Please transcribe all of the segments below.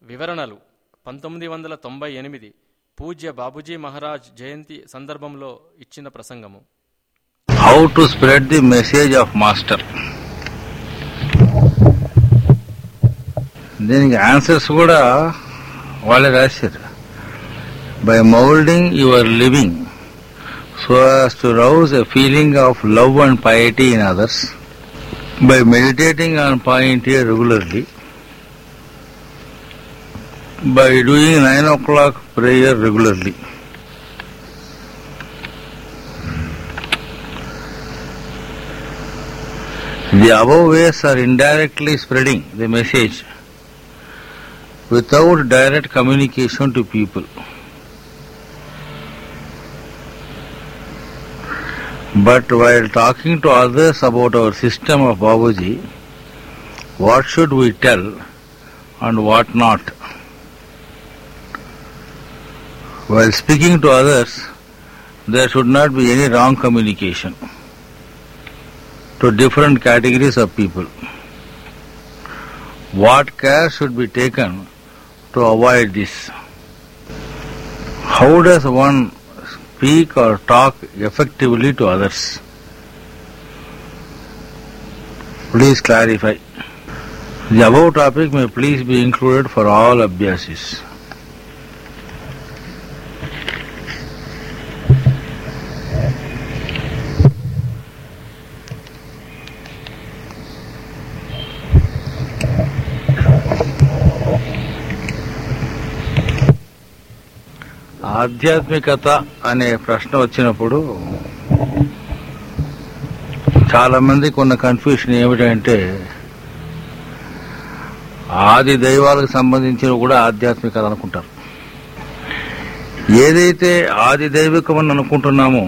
వివరణలు పంతొమ్మిది వందల తొంభై ఎనిమిది పూజ్య బాబుజీ మహారాజ్ జయంతి సందర్భంలో ఇచ్చిన ప్రసంగము how to spread the message of master దీనికి ఆన్సర్స్ కూడా వాళ్ళే రాశారు by moulding your living so has to rouse a feeling of love and piety in others by meditating on pointy regularly by doing nine o'clock prayer regularly The above ways are indirectly spreading the message without direct communication to people. But while talking to others about our system of Babaji, what should we tell and what not? While speaking to others, there should not be any wrong communication to different categories of people. What care should be taken to avoid this? How does one speak or talk effectively to others? Please clarify. The above topic may please be included for all abhyasis. ఆధ్యాత్మికత అనే ప్రశ్న వచ్చినప్పుడు చాలా మందికి ఉన్న confusion ఏమిటంటే ఆది దైవాలకు సంబంధించిన కూడా ఆధ్యాత్మికత అనుకుంటారు ఏదైతే ఆది దైవికం అని అనుకుంటున్నామో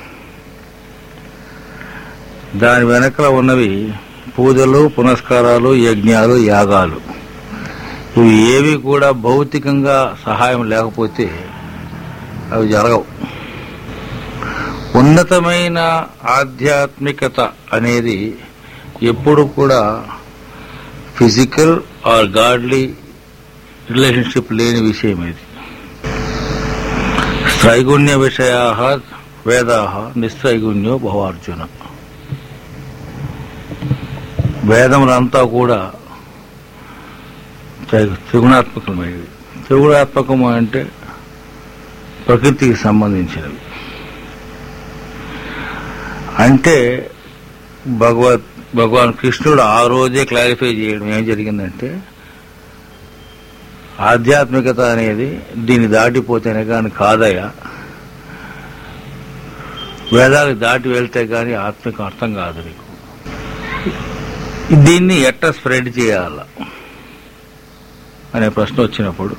దాని వెనకల ఉన్నవి పూజలు పునస్కారాలు యజ్ఞాలు యాగాలు ఇవి ఏవి కూడా భౌతికంగా సహాయం లేకపోతే అవి జరగవు ఉన్నతమైన ఆధ్యాత్మికత అనేది ఎప్పుడు కూడా ఫిజికల్ ఆర్ గాడ్లీ రిలేషన్షిప్ లేని విషయం ఇది త్రైగుణ్య విషయా వేదా నిస్త్రైగుణ్యో భవార్జున వేదములంతా కూడా త్రి- త్రిగుణాత్మకమైనవి త్రిగుణాత్మకము అంటే ప్రకృతికి సంబంధించినవి అంటే భగవత్ భగవాన్ కృష్ణుడు ఆ రోజే క్లారిఫై చేయడం ఏం జరిగిందంటే ఆధ్యాత్మికత అనేది దీన్ని దాటిపోతేనే కానీ కాదయ్యా వేదాలు దాటి వెళ్తే కానీ ఆత్మిక అర్థం కాదు నీకు దీన్ని ఎట్ట స్ప్రెడ్ చేయాల అనే ప్రశ్న వచ్చినప్పుడు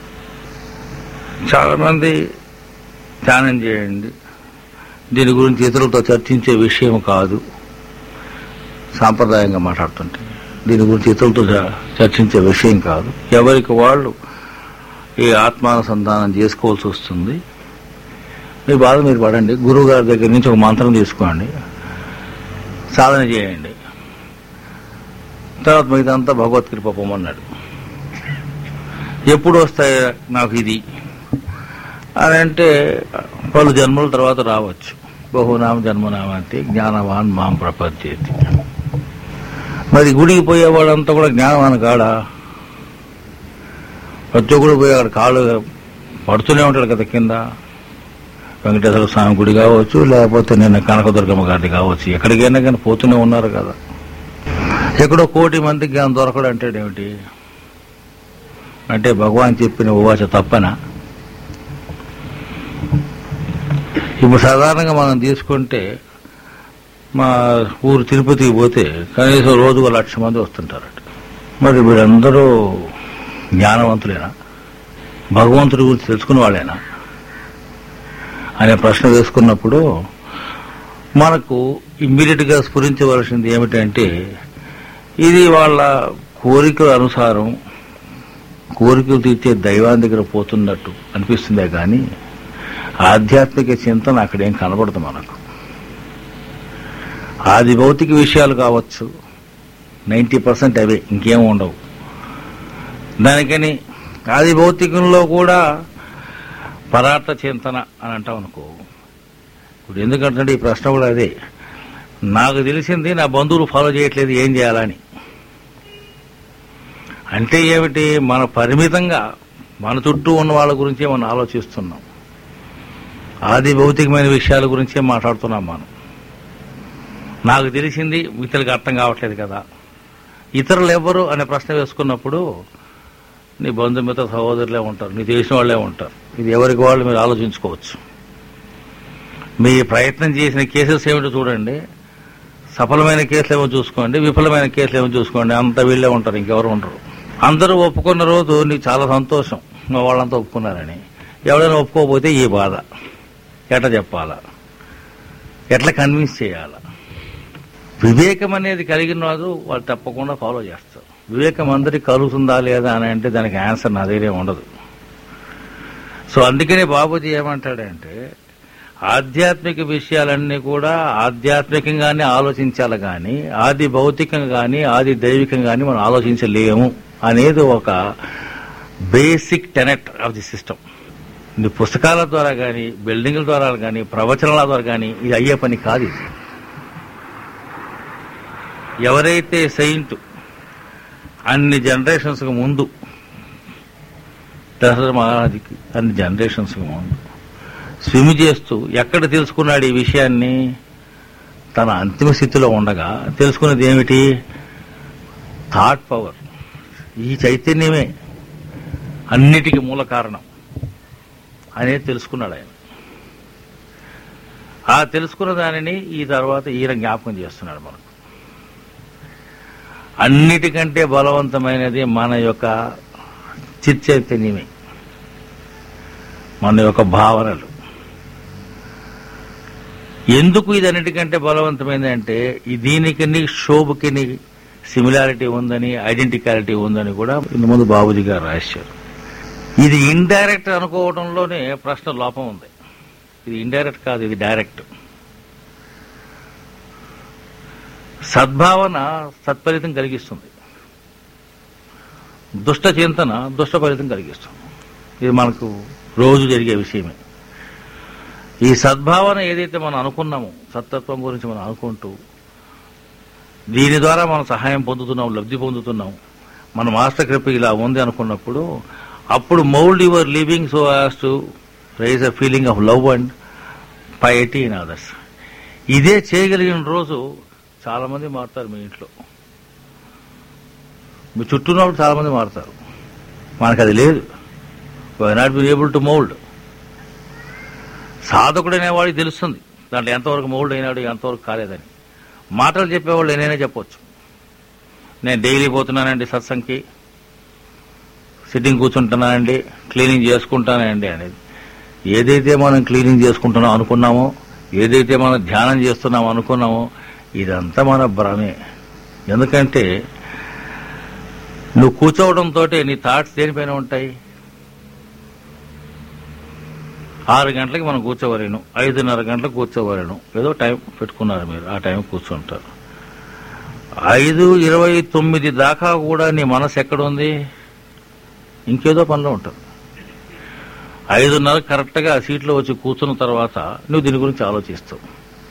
చాలా మంది ధ్యానం చేయండి దీని గురించి ఇతరులతో చర్చించే విషయం కాదు సాంప్రదాయంగా మాట్లాడుతుంటే దీని గురించి ఇతరులతో చ- చర్చించే విషయం కాదు ఎవరికి వాళ్ళు ఈ ఆత్మానుసంధానం చేసుకోవాల్సి వస్తుంది మీ బాధ మీరు పడండి గురువు గారి దగ్గర నుంచి ఒక మంత్రం తీసుకోండి సాధన చేయండి తర్వాత మిగతాంతా భగవద్కృప పొమ్మన్నాడు ఎప్పుడు వస్తాయి నాకు ఇది అని అంటే పలు జన్మల తర్వాత రావచ్చు బహునామ జన్మనామంతి జ్ఞానవాన్ మాం ప్రపంచేతి మరి గుడికి పోయేవాడంతా కూడా జ్ఞానవాన్ కాడా ప్రతి ఒక్కడు పోయి అక్కడ కాళ్ళు పడుతూనే ఉంటాడు కదా కింద వెంకటేశ్వర స్వామి గుడి కావచ్చు లేకపోతే నిన్న కనకదుర్గమ్మ గారిది కావచ్చు ఎక్కడికైనా కానీ పోతూనే ఉన్నారు కదా ఎక్కడో కోటి మందికి జ్ఞానం దొరకడు అంటాడేమిటి అంటే భగవాన్ చెప్పిన ఉవాచ తప్పనా ఇప్పుడు సాధారణంగా మనం తీసుకుంటే మా ఊరు తిరుపతికి పోతే కనీసం రోజుకు ఒక లక్ష మంది వస్తుంటారట మరి వీళ్ళందరూ జ్ఞానవంతులేనా భగవంతుడి గురించి తెలుసుకున్న వాళ్ళేనా అనే ప్రశ్న వేసుకున్నప్పుడు మనకు ఇమ్మీడియట్ గా స్ఫురించవలసింది ఏమిటంటే ఇది వాళ్ళ కోరికల అనుసారం కోరికలు తీర్చే దైవాన్ని దగ్గర పోతున్నట్టు అనిపిస్తుందే కానీ ఆధ్యాత్మిక చింతన అక్కడేం కనబడదు మనకు ఆది భౌతిక విషయాలు కావచ్చు నైంటీ పర్సెంట్ అవే ఇంకేం ఉండవు దానికని ఆది భౌతికంలో కూడా పరార్థ చింతన అని అంటాం అనుకో ఇప్పుడు ఎందుకంటే ఈ ప్రశ్న కూడా అదే నాకు తెలిసింది నా బంధువులు ఫాలో చేయట్లేదు ఏం చేయాలని అంటే ఏమిటి మన పరిమితంగా మన చుట్టూ ఉన్న వాళ్ళ గురించే మనం ఆలోచిస్తున్నాం ఆది భౌతికమైన విషయాల గురించే మాట్లాడుతున్నాం మనం నాకు తెలిసింది ఇతరులకు అర్థం కావట్లేదు కదా ఇతరులు ఎవరు అనే ప్రశ్న వేసుకున్నప్పుడు నీ బంధుమిత్ర సహోదరులే ఉంటారు నీ తెలిసిన వాళ్ళే ఉంటారు ఇది ఎవరికి వాళ్ళు మీరు ఆలోచించుకోవచ్చు మీ ప్రయత్నం చేసిన కేసెస్ ఏమిటో చూడండి సఫలమైన కేసులు ఏమో చూసుకోండి విఫలమైన కేసులు ఏమో చూసుకోండి అంత వీళ్ళే ఉంటారు ఇంకెవరు ఉండరు అందరూ ఒప్పుకున్న రోజు నీకు చాలా సంతోషం మా వాళ్ళంతా ఒప్పుకున్నారని ఎవరైనా ఒప్పుకోకపోతే ఈ బాధ ఎట్లా చెప్పాలా ఎట్లా కన్విన్స్ చేయాలా వివేకం అనేది కలిగిన వారు వాళ్ళు తప్పకుండా ఫాలో చేస్తారు వివేకం అందరికి కలుగుతుందా లేదా అని అంటే దానికి ఆన్సర్ నా దగ్గరే ఉండదు సో అందుకనే బాబుజీ ఏమంటాడంటే ఆధ్యాత్మిక విషయాలన్నీ కూడా ఆధ్యాత్మికంగానే ఆలోచించాలి కానీ ఆది భౌతికంగా కానీ ఆది దైవికంగా కానీ మనం ఆలోచించలేము అనేది ఒక basic tenet of the system ఇది పుస్తకాల ద్వారా కానీ బిల్డింగ్ల ద్వారా కానీ ప్రవచనాల ద్వారా కానీ ఇది అయ్యే పని కాదు ఇది ఎవరైతే సెయింట్ అన్ని జనరేషన్స్ ముందు దశరథ మహారాజుకి అన్ని జనరేషన్స్ ముందు స్విమ్ చేస్తూ ఎక్కడ తెలుసుకున్నాడు ఈ విషయాన్ని తన అంతిమ స్థితిలో ఉండగా తెలుసుకున్నది ఏమిటి థాట్ పవర్ ఈ చైతన్యమే అన్నిటికీ మూల కారణం అనేది తెలుసుకున్నాడు ఆయన ఆ తెలుసుకున్న దానిని ఈ తర్వాత ఈయన జ్ఞాపకం చేస్తున్నాడు మనకు అన్నిటికంటే బలవంతమైనది మన యొక్క చిచ్చైతన్యమే మన యొక్క భావనలు ఎందుకు ఇది అన్నిటికంటే బలవంతమైంది అంటే ఈ దీనికి శోభకి సిమిలారిటీ ఉందని ఐడెంటికాలిటీ ఉందని కూడా ఇంత ముందు బాబుజీ గారు రాశారు ఇది ఇండైరెక్ట్ అనుకోవడంలోనే ప్రశ్న లోపం ఉంది ఇది ఇండైరెక్ట్ కాదు ఇది డైరెక్ట్ సద్భావన సత్ఫలితం కలిగిస్తుంది దుష్ట చింతన దుష్ట ఫలితం కలిగిస్తుంది ఇది మనకు రోజు జరిగే విషయమే ఈ సద్భావన ఏదైతే మనం అనుకున్నామో సత్తత్వం గురించి మనం అనుకుంటూ దీని ద్వారా మనం సహాయం పొందుతున్నాం లబ్ధి పొందుతున్నాం మన మాస్టర్ కృప ఇలా ఉంది అనుకున్నప్పుడు అప్పుడు mould your living so has to raise a feeling of love and piety in others ఇదే చేయగలిగిన రోజు చాలా మంది మారుతారు మీ ఇంట్లో మీ చుట్టూ ఉన్నప్పుడు చాలా మంది మారుతారు మనకు అది లేదు why not be able to mould సాధకుడు అనేవాడికి తెలుస్తుంది దాంట్లో ఎంతవరకు మౌల్డ్ అయినాడు ఎంతవరకు కాలేదని మాటలు చెప్పేవాళ్ళు నేనే చెప్పొచ్చు నేను డైలీ పోతున్నానండి సత్సంగ్కి సిట్టింగ్ కూర్చుంటున్నానండి క్లీనింగ్ చేసుకుంటానండి అనేది ఏదైతే మనం క్లీనింగ్ చేసుకుంటున్నాం అనుకున్నామో ఏదైతే మనం ధ్యానం చేస్తున్నాం అనుకున్నామో ఇదంతా మన భ్రమే ఎందుకంటే నువ్వు కూర్చోవడంతో నీ థాట్స్ దేనిపైన ఉంటాయి ఆరు గంటలకి మనం కూర్చోవలేను ఐదున్నర గంటలకు కూర్చోవలేను ఏదో టైం పెట్టుకున్నారు మీరు ఆ టైం కూర్చుంటారు ఐదు ఇరవై తొమ్మిది దాకా కూడా నీ మనసు ఎక్కడ ఉంది ఇంకేదో పనిలో ఉంటుంది ఐదున్నర కరెక్ట్గా ఆ సీట్లో వచ్చి కూర్చున్న తర్వాత నువ్వు దీని గురించి ఆలోచిస్తావు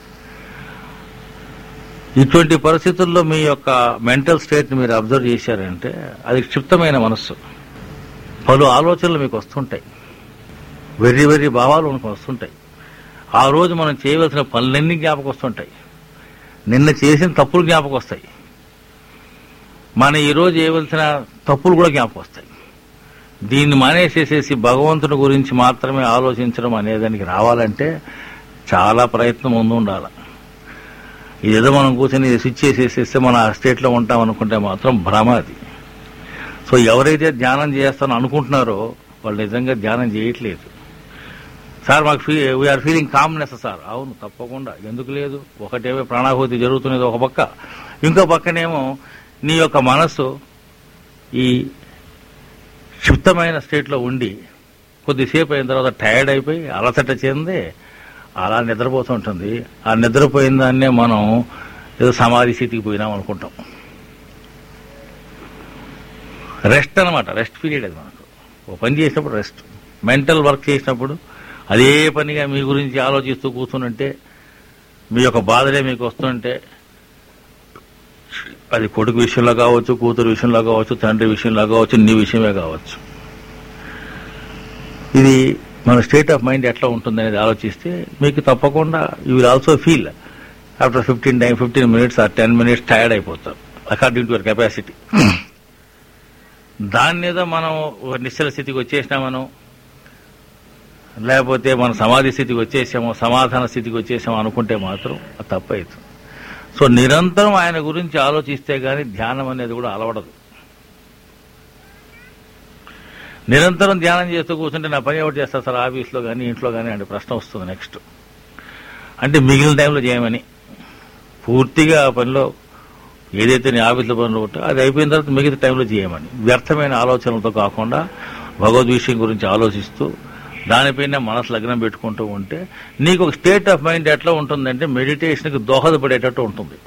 ఇటువంటి పరిస్థితుల్లో మీ యొక్క మెంటల్ స్టేట్ని మీరు అబ్జర్వ్ చేశారంటే అది క్షిప్తమైన మనస్సు పలు ఆలోచనలు మీకు వస్తుంటాయి వెర్రి వెర్రి భావాలు మనకు వస్తుంటాయి ఆ రోజు మనం చేయవలసిన పనులన్నీ జ్ఞాపకం వస్తుంటాయి నిన్న చేసిన తప్పులు జ్ఞాపకం వస్తాయి మన ఈరోజు చేయవలసిన తప్పులు కూడా జ్ఞాపకం వస్తాయి దీన్ని మానేసేసేసి భగవంతుని గురించి మాత్రమే ఆలోచించడం అనేదానికి రావాలంటే చాలా ప్రయత్నం ముందు ఉండాలి ఇదేదో మనం కూర్చొని స్విచ్ చేసేసేస్తే మనం ఆ స్టేట్లో ఉంటాం అనుకుంటే మాత్రం భ్రమ అది సో ఎవరైతే ధ్యానం చేస్తానో అనుకుంటున్నారో వాళ్ళు నిజంగా ధ్యానం చేయట్లేదు సార్ మాకు fee we are feeling calmness sir అవును తప్పకుండా ఎందుకు లేదు ఒకటేమో ప్రాణాహుతి జరుగుతున్నది ఒక పక్క ఇంకో పక్కనేమో నీ యొక్క మనస్సు ఈ క్షిప్తమైన స్టేట్లో ఉండి కొద్దిసేపు అయిన తర్వాత టైర్డ్ అయిపోయి అలసట చెంది అలా నిద్రపోతుంటుంది ఆ నిద్రపోయిన దాన్నే మనం ఏదో సమాధి స్థితికి పోయినాం అనుకుంటాం రెస్ట్ అనమాట రెస్ట్ పీరియడ్ అది మనకు ఓ పని చేసినప్పుడు రెస్ట్ మెంటల్ వర్క్ చేసినప్పుడు అదే పనిగా మీ గురించి ఆలోచిస్తూ కూర్చుంటే మీ యొక్క బాధలే మీకు వస్తుంటే అది కొడుకు విషయంలో కావచ్చు కూతురు విషయంలో కావచ్చు తండ్రి విషయంలో కావచ్చు నీ విషయమే కావచ్చు ఇది మన స్టేట్ ఆఫ్ మైండ్ ఎట్లా ఉంటుంది అనేది ఆలోచిస్తే మీకు తప్పకుండా you will also feel after fifteen time fifteen minutes or ten minutes tired అయిపోతారు అకార్డింగ్ టు యువర్ కెపాసిటీ దాని మీద మనం ఒక నిశ్చల స్థితికి వచ్చేసినా మనం లేకపోతే మన సమాధి స్థితికి వచ్చేసామో సమాధాన స్థితికి వచ్చేసామో అనుకుంటే మాత్రం అది తప్పవుతుంది సో నిరంతరం ఆయన గురించి ఆలోచిస్తే గాని ధ్యానం అనేది కూడా అలవడదు నిరంతరం ధ్యానం చేస్తూ కూర్చుంటే నా పని ఎవరు చేస్తా సార్ ఆఫీస్లో కానీ ఇంట్లో కానీ అంటే ప్రశ్న వస్తుంది నెక్స్ట్ అంటే మిగిలిన టైంలో చేయమని పూర్తిగా ఆ పనిలో ఏదైతే నీ ఆఫీసులో పనులు ఉంటో అది అయిపోయిన తర్వాత మిగతా టైంలో చేయమని వ్యర్థమైన ఆలోచనలతో కాకుండా భగవద్ విషయం గురించి ఆలోచిస్తూ దానిపైన మనసు లగ్నం పెట్టుకుంటూ ఉంటే నీకు ఒక స్టేట్ ఆఫ్ మైండ్ ఎట్లా ఉంటుందంటే మెడిటేషన్కి దోహదపడేటట్టు ఉంటుంది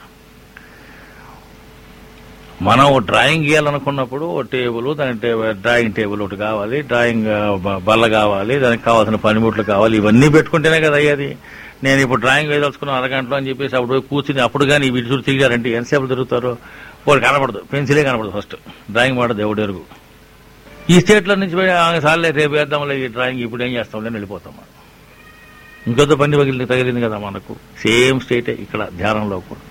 మనం ఓ డ్రాయింగ్ గీయాలనుకున్నప్పుడు ఓ టేబుల్ దాని టే- డ్రాయింగ్ టేబుల్ ఒకటి కావాలి డ్రాయింగ్ ఆ, బ- బల్ల కావాలి దానికి కావాల్సిన పనిముట్లు కావాలి ఇవన్నీ పెట్టుకుంటేనే కదా అయ్యేది నేను ఇప్పుడు డ్రాయింగ్ వేదలుచుకున్నాను అరగంటలో అని చెప్పేసి అప్పుడు పోయి కూర్చుని అప్పుడు కానీ వీటి చుట్టూ తిరిగారంటే ఎంతసేపు తిరుగుతారో వాడు కనపడదు పెన్సిలే కనపడదు ఫస్ట్ డ్రాయింగ్ మాట దేవుడు ఎరుగు ఈ స్టేట్లో నుంచి పోయి "ఆ, సార్లే రేపు వేద్దాంలే ఈ డ్రాయింగ్ ఇప్పుడు ఏం చేస్తాంలే అని వెళ్ళిపోతాం మనం ఇంకొద్ద పని పగిలి తగిలింది కదా మనకు సేమ్ స్టేటే ఇక్కడ ధ్యానంలో కూడా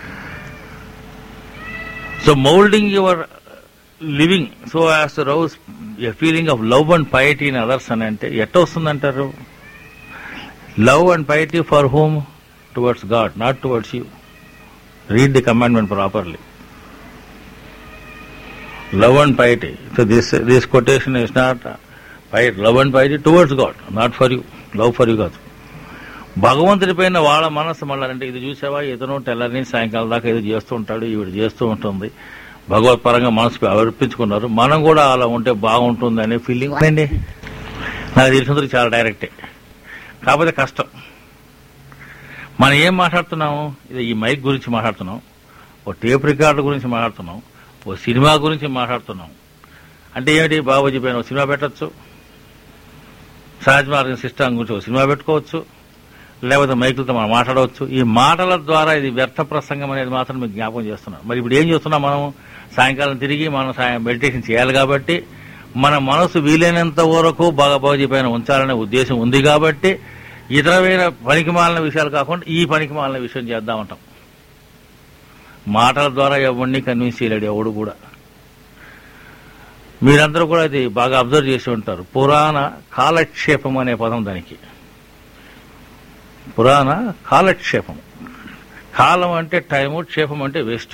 so moulding your living so as to rouse a feeling of love and piety in others అని అంటే ఎట్ట వస్తుందంటారు love and piety for whom towards God not towards you read the commandment properly love and piety so this this quotation is not love and piety towards God not for you love for you కాదు భగవంతుడి పైన వాళ్ళ మనసు మళ్ళీ అంటే ఇది చూసావా ఇతను తెల్లని సాయంకాలం దాకా ఇది చేస్తూ ఉంటాడు ఈవిడ చేస్తూ ఉంటుంది భగవత్పరంగా మనసు అర్పించుకున్నారు మనం కూడా అలా ఉంటే బాగుంటుంది అనే ఫీలింగ్ అండి నాకు తెలిసినందుకు చాలా డైరెక్టే కాకపోతే కష్టం మనం ఏం మాట్లాడుతున్నాము ఇది ఈ మైక్ గురించి మాట్లాడుతున్నాం ఓ టేప్ రికార్డు గురించి మాట్లాడుతున్నాం ఓ సినిమా గురించి మాట్లాడుతున్నాం అంటే ఏమిటి బాబుజీ పైన ఓ సినిమా పెట్టచ్చు సహజ మార్గం సిస్టమ్ గురించి ఒక సినిమా పెట్టుకోవచ్చు లేకపోతే మైకులతో మనం మాట్లాడవచ్చు ఈ మాటల ద్వారా ఇది వ్యర్థ ప్రసంగం అనేది మాత్రం మీకు జ్ఞాపకం చేస్తున్నాం మరి ఇప్పుడు ఏం చేస్తున్నాం మనం సాయంకాలం తిరిగి మనం సాయం మెడిటేషన్ చేయాలి కాబట్టి మన మనసు వీలైనంత వరకు బాగా బాగుజీ పైన ఉంచాలనే ఉద్దేశం ఉంది కాబట్టి ఇతరమైన పనికి మాలిన విషయాలు కాకుండా ఈ పనికి మాలిన విషయం చేద్దామంటాం మాటల ద్వారా ఎవరిని కన్విన్స్ చేయలేడు ఎవడు కూడా మీరందరూ కూడా ఇది బాగా అబ్జర్వ్ చేసి ఉంటారు పురాణ కాలక్షేపం అనే పదం దానికి పురాణ కాలక్షేపం కాలం అంటే టైము క్షేపం అంటే వేస్ట్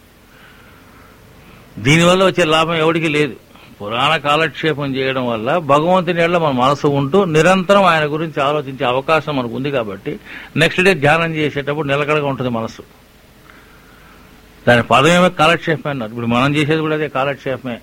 దీనివల్ల వచ్చే లాభం ఎవడికి లేదు పురాణ కాలక్షేపం చేయడం వల్ల భగవంతుని ఏళ్ళ మన మనసు ఉంటూ నిరంతరం ఆయన గురించి ఆలోచించే అవకాశం మనకు ఉంది కాబట్టి నెక్స్ట్ డే ధ్యానం చేసేటప్పుడు నిలకడగా ఉంటుంది మనసు దాని పదం ఏమో కాలక్షేపమే అన్నారు ఇప్పుడు మనం చేసేది కూడా అదే కాలక్షేపమే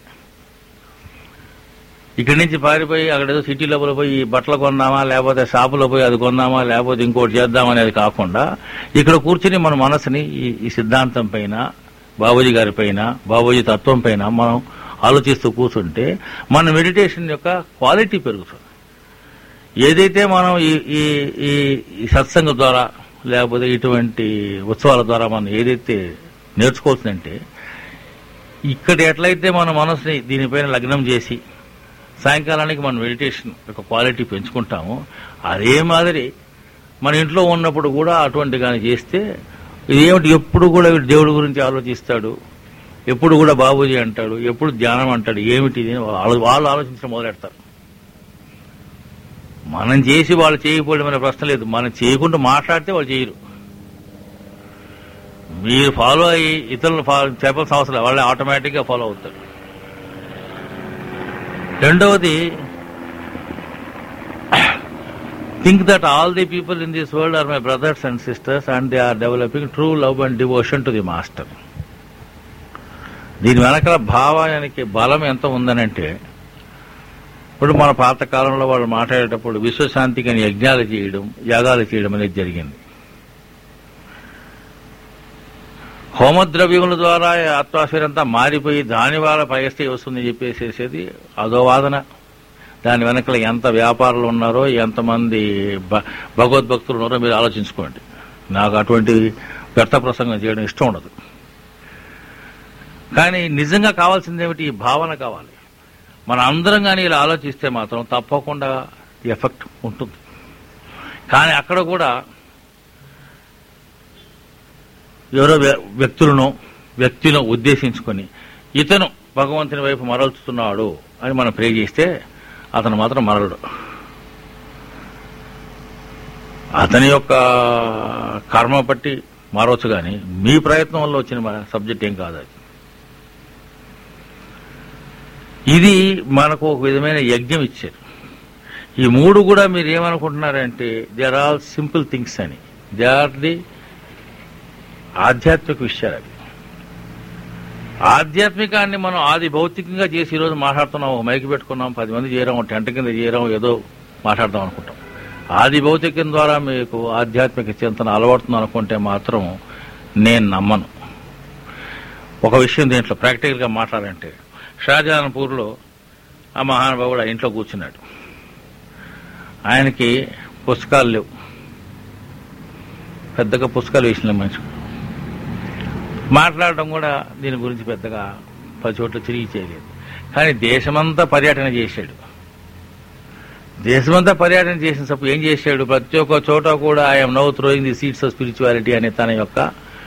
ఇక్కడి నుంచి పారిపోయి అక్కడ ఏదో సిటీ లోపల పోయి ఈ బట్టలు కొందామా లేకపోతే షాపులో పోయి అది కొందామా లేకపోతే ఇంకోటి చేద్దామా అనేది కాకుండా ఇక్కడ కూర్చుని మన మనసుని ఈ- ఈ సిద్ధాంతం పైన బాబూజీ గారి పైన బాబూజీ తత్వం పైన మనం ఆలోచిస్తూ కూర్చుంటే మన మెడిటేషన్ యొక్క క్వాలిటీ పెరుగుతుంది ఏదైతే మనం ఈ ఈ ఈ ఈ సత్సంగ ద్వారా లేకపోతే ఇటువంటి ఉత్సవాల ద్వారా మనం ఏదైతే నేర్చుకోవచ్చునంటే ఇక్కడ ఎట్లయితే మన మనసుని దీనిపైన లగ్నం చేసి సాయంకాలానికి మనం మెడిటేషన్ యొక్క క్వాలిటీ పెంచుకుంటాము అదే మాదిరి మన ఇంట్లో ఉన్నప్పుడు కూడా అటువంటి కానీ చేస్తే ఇదేమిటి ఎప్పుడు కూడా వీడు దేవుడి గురించి ఆలోచిస్తాడు ఎప్పుడు కూడా బాబూజీ అంటాడు ఎప్పుడు ధ్యానం అంటాడు ఏమిటి ఇది అని వాళ్ళు వాళ్ళు ఆలోచించడం మొదలెడతారు మనం చేసి వాళ్ళు చేయకపోవడం అనే ప్రశ్న లేదు మనం చేయకుండా మాట్లాడితే వాళ్ళు చేయరు మీరు ఫాలో అయ్యి ఇతరులను ఫాలో చెప్పాల్సిన అవసరం లేదు. వాళ్ళే ఆటోమేటిక్గా ఫాలో అవుతారు రెండవది think that all the people in this world are my brothers and sisters and they are developing true love and devotion to the master దీని వెనకాల భావానికి బలం ఎంత ఉందనంటే ఇప్పుడు మన పాత కాలంలో వాళ్ళు మాట్లాడేటప్పుడు విశ్వశాంతికి అని యజ్ఞాలు చేయడం యాగాలు చేయడం అనేది జరిగింది హోమద్రవ్యముల ద్వారా అట్మాస్ఫియర్ అంతా మారిపోయి దాని వల్ల పైస్తే వస్తుంది చెప్పేసేసేది అదో వాదన దాని వెనకల ఎంత వ్యాపారులు ఉన్నారో ఎంతమంది భ- భగవద్భక్తులు ఉన్నారో మీరు ఆలోచించుకోండి నాకు అటువంటి వ్యర్థ ప్రసంగం చేయడం ఇష్టం ఉండదు కానీ నిజంగా కావాల్సింది ఏమిటి ఈ భావన కావాలి మన అందరం కానీ ఇలా ఆలోచిస్తే మాత్రం తప్పకుండా ఎఫెక్ట్ ఉంటుంది కానీ అక్కడ కూడా ఎవరో వ్య- వ్యక్తులను వ్యక్తిలో ఉద్దేశించుకొని ఇతను భగవంతుని వైపు మరల్చుతున్నాడు అని మనం ప్రే చేస్తే అతను మాత్రం మరలడు అతని యొక్క కర్మ బట్టి మారవచ్చు కానీ మీ ప్రయత్నం వల్ల వచ్చిన సబ్జెక్ట్ ఏం కాదు అది ఇది మనకు ఒక విధమైన యజ్ఞం ఇచ్చారు ఈ మూడు కూడా మీరు ఏమనుకుంటున్నారంటే they are all simple things అని దే ఆర్ ది ఆధ్యాత్మిక విషయాలు అవి ఆధ్యాత్మికాన్ని మనం ఆది భౌతికంగా చేసి ఈరోజు మాట్లాడుతున్నాం ఒక మైకి పెట్టుకున్నాం పది మంది చేయడం ఒక టెంట కింద చేయడం ఏదో మాట్లాడదాం అనుకుంటాం ఆది భౌతికం ద్వారా మీకు ఆధ్యాత్మిక చింతన అలవడుతుంది అనుకుంటే మాత్రం నేను నమ్మను ఒక విషయం దీంట్లో ప్రాక్టికల్గా మాట్లాడంటే షాజహాన్పూర్లో ఆ మహానుభావుడు ఆ ఇంట్లో కూర్చున్నాడు ఆయనకి పుస్తకాలు లేవు పెద్దగా పుస్తకాలు వేసిన మనిషి మాట్లాడడం కూడా దీని గురించి పెద్దగా పది చోట్ల తిరిగి చేయలేదు కానీ దేశమంతా పర్యటన చేశాడు దేశమంతా పర్యటన చేసినప్పుడు ఏం చేశాడు ప్రతి ఒక్క చోట కూడా I'm now throwing the seats of spirituality అనే తన యొక్క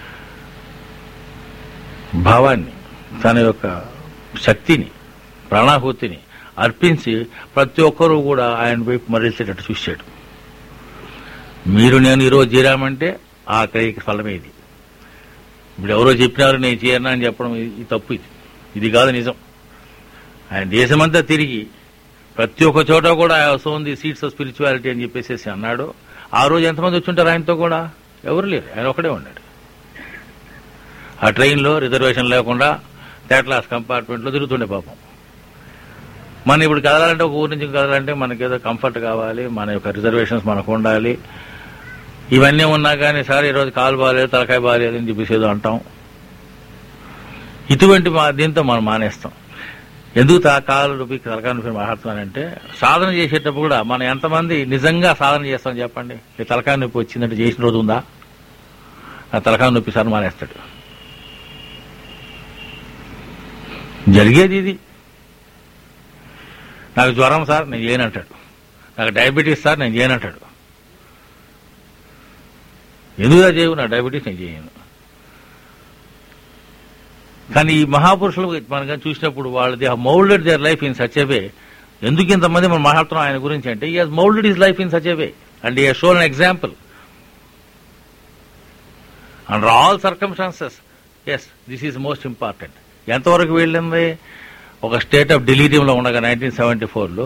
భావాన్ని తన యొక్క శక్తిని ప్రాణాహుతిని అర్పించి ప్రతి ఒక్కరూ కూడా ఆయన వైపు మరల్చేటట్టు చూశాడు మీరు నేను ఈరోజు చేరామంటే ఆ క్రియకి ఫలమే ఇది ఇప్పుడు ఎవరో చెప్పినారు నేను చేయను అని చెప్పడం ఇది ఇది తప్పు ఇది ఇది కాదు నిజం ఆయన దేశమంతా తిరిగి ప్రతి ఒక్క చోట కూడా sown the seats of spirituality అని చెప్పేసి అన్నాడు ఆ రోజు ఎంతమంది వచ్చుంటారు ఆయనతో కూడా ఎవరు లేరు ఆయన ఒకడే ఉన్నాడు ఆ ట్రైన్లో రిజర్వేషన్ లేకుండా థర్డ్ క్లాస్ కంపార్ట్మెంట్లో తిరుగుతుండే పాపం మనం ఇప్పుడు కదలాలంటే ఒక ఊరి నుంచి కదలాలంటే మనకేదో కంఫర్ట్ కావాలి మన యొక్క రిజర్వేషన్స్ మనకు ఉండాలి ఇవన్నీ ఉన్నా కానీ సార్ ఈరోజు కాలు బాగాలేదు తలకాయ బాగాలేదు అని చెప్పేసి ఏదో అంటాం ఇటువంటి మా దీంతో మనం మానేస్తాం ఎందుకు తా కాలు నొప్పి తలకాయ నొప్పి మాట్లాడుతున్నానంటే సాధన చేసేటప్పుడు కూడా మనం ఎంతమంది నిజంగా సాధన చేస్తాం చెప్పండి ఈ తలకాయ నొప్పి వచ్చిందంటే చేసిన రోజు ఉందా ఆ తలకాయ నొప్పి సార్ మానేస్తాడు జరిగేది ఇది నాకు జ్వరం సార్ నేను చేయనంటాడు నాకు డయాబెటీస్ సార్ నేను చేయనంటాడు ఎందుకుగా చేయవు నా డయాబెటీస్ నేను చేయను కానీ ఈ మహాపురుషులు మనం కానీ చూసినప్పుడు వాళ్ళు they moulded their life in such way ఎందుకు ఇంతమంది మనం మాట్లాడుతున్నాం ఆయన గురించి అంటే he has moulded his life in such way and he shown an example under all circumstances yes this is most important ఎంతవరకు వెళ్ళింది ఒక స్టేట్ ఆఫ్ డిలీరియంలో ఉండగా నైన్టీన్ సెవెంటీ ఫోర్లో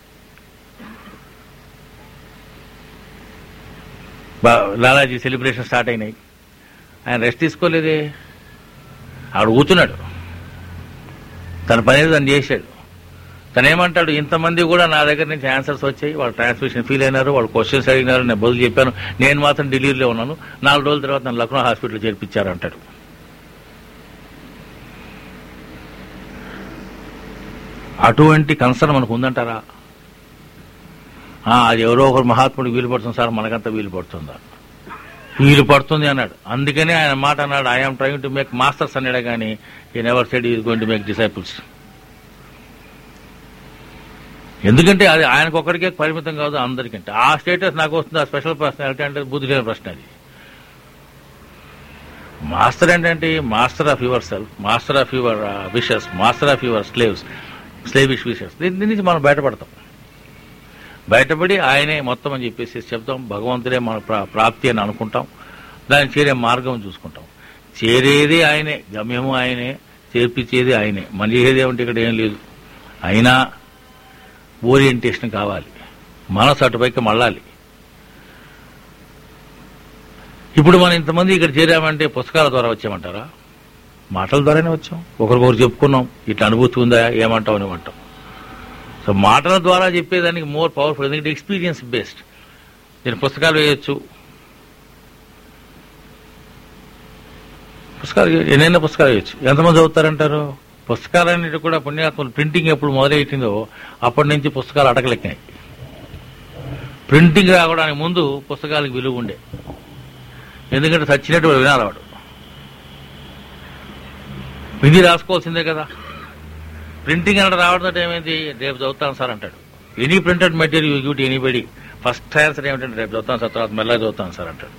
లాలాజీ సెలబ్రేషన్ స్టార్ట్ అయినాయి ఆయన రెస్ట్ తీసుకోలేదే ఆవిడ కూర్చున్నాడు తన పని ఏదో తను చేశాడు తను ఏమంటాడు ఇంతమంది కూడా నా దగ్గర నుంచి ఆన్సర్స్ వచ్చాయి వాళ్ళు ట్రాన్స్మిషన్ ఫీల్ అయినారు వాళ్ళు క్వశ్చన్స్ అడిగినారు నేను బదులు చెప్పాను నేను మాత్రం ఢిల్లీలో ఉన్నాను నాలుగు రోజుల తర్వాత నన్ను లక్నో హాస్పిటల్ చేర్పించారు అంటాడు అటువంటి కన్సర్న్ మనకు ఉందంటారా ఆ, అది ఎవరో ఒకరు మహాత్ముడికి వీలు పడుతుంది సార్ మనకంతా వీలు పడుతుందా వీలు పడుతుంది అన్నాడు అందుకనే ఆయన మాట అన్నాడు I'm trying to make masters అన్నాడే కానీ he never said is going to make disciples ఎందుకంటే అది ఆయనకు ఒక్కడికే పరిమితం కాదు అందరికంటే ఆ స్టేటస్ నాకు వస్తుంది ఆ స్పెషల్ పర్సనాలిటీ అంటే బుద్ధి లేని ప్రశ్న అది మాస్టర్ ఏంటంటే master of yourself master of your wishes master of your slaves slavish wishes దీని నుంచి మనం బయటపడతాం బయటపడి ఆయనే మొత్తం అని చెప్పేసి చెప్తాం భగవంతుడే మన ప్రా- ప్రాప్తి అని అనుకుంటాం దాన్ని చేరే మార్గం చూసుకుంటాం చేరేది ఆయనే గమ్యము ఆయనే చేర్పించేది ఆయనే మన చేసేది ఏమంటే ఇక్కడ ఏం లేదు అయినా ఓరియంటేషన్ కావాలి మనసు అటుపైకి మళ్ళాలి ఇప్పుడు మనం ఇంతమంది ఇక్కడ చేరామంటే పుస్తకాల ద్వారా వచ్చామంటారా మాటల ద్వారానే వచ్చాం ఒకరికొకరు చెప్పుకున్నాం ఇట్లా అనుభూతి ఉందా ఏమంటావు అని అంటాం సో మాటల ద్వారా చెప్పేదానికి మోర్ పవర్ఫుల్ ఎందుకంటే ఎక్స్పీరియన్స్ బేస్డ్ నేను పుస్తకాలు వేయొచ్చు పుస్తకాలు ఎన్నైనా పుస్తకాలు వేయచ్చు ఎంతమంది చదువుతారంటారు పుస్తకాలన్నిటి కూడా పుణ్యాత్మలు ప్రింటింగ్ ఎప్పుడు మొదలెట్టిందో అప్పటి నుంచి పుస్తకాలు అటకలెక్కినాయి ప్రింటింగ్ రావడానికి ముందు పుస్తకాలకు విలువ ఉండే ఎందుకంటే చచ్చినట్టు వాడు వినాలి వాడు విధి రాసుకోవాల్సిందే కదా ప్రింటింగ్ అంటే రావడం ఏమైంది రేపు చదువుతాను సార్ అంటాడు any printed material you give anybody first answer ఏమిటంటే రేపు చదువుతాను సార్ తర్వాత మెల్లగా చదువుతాను సార్ అంటాడు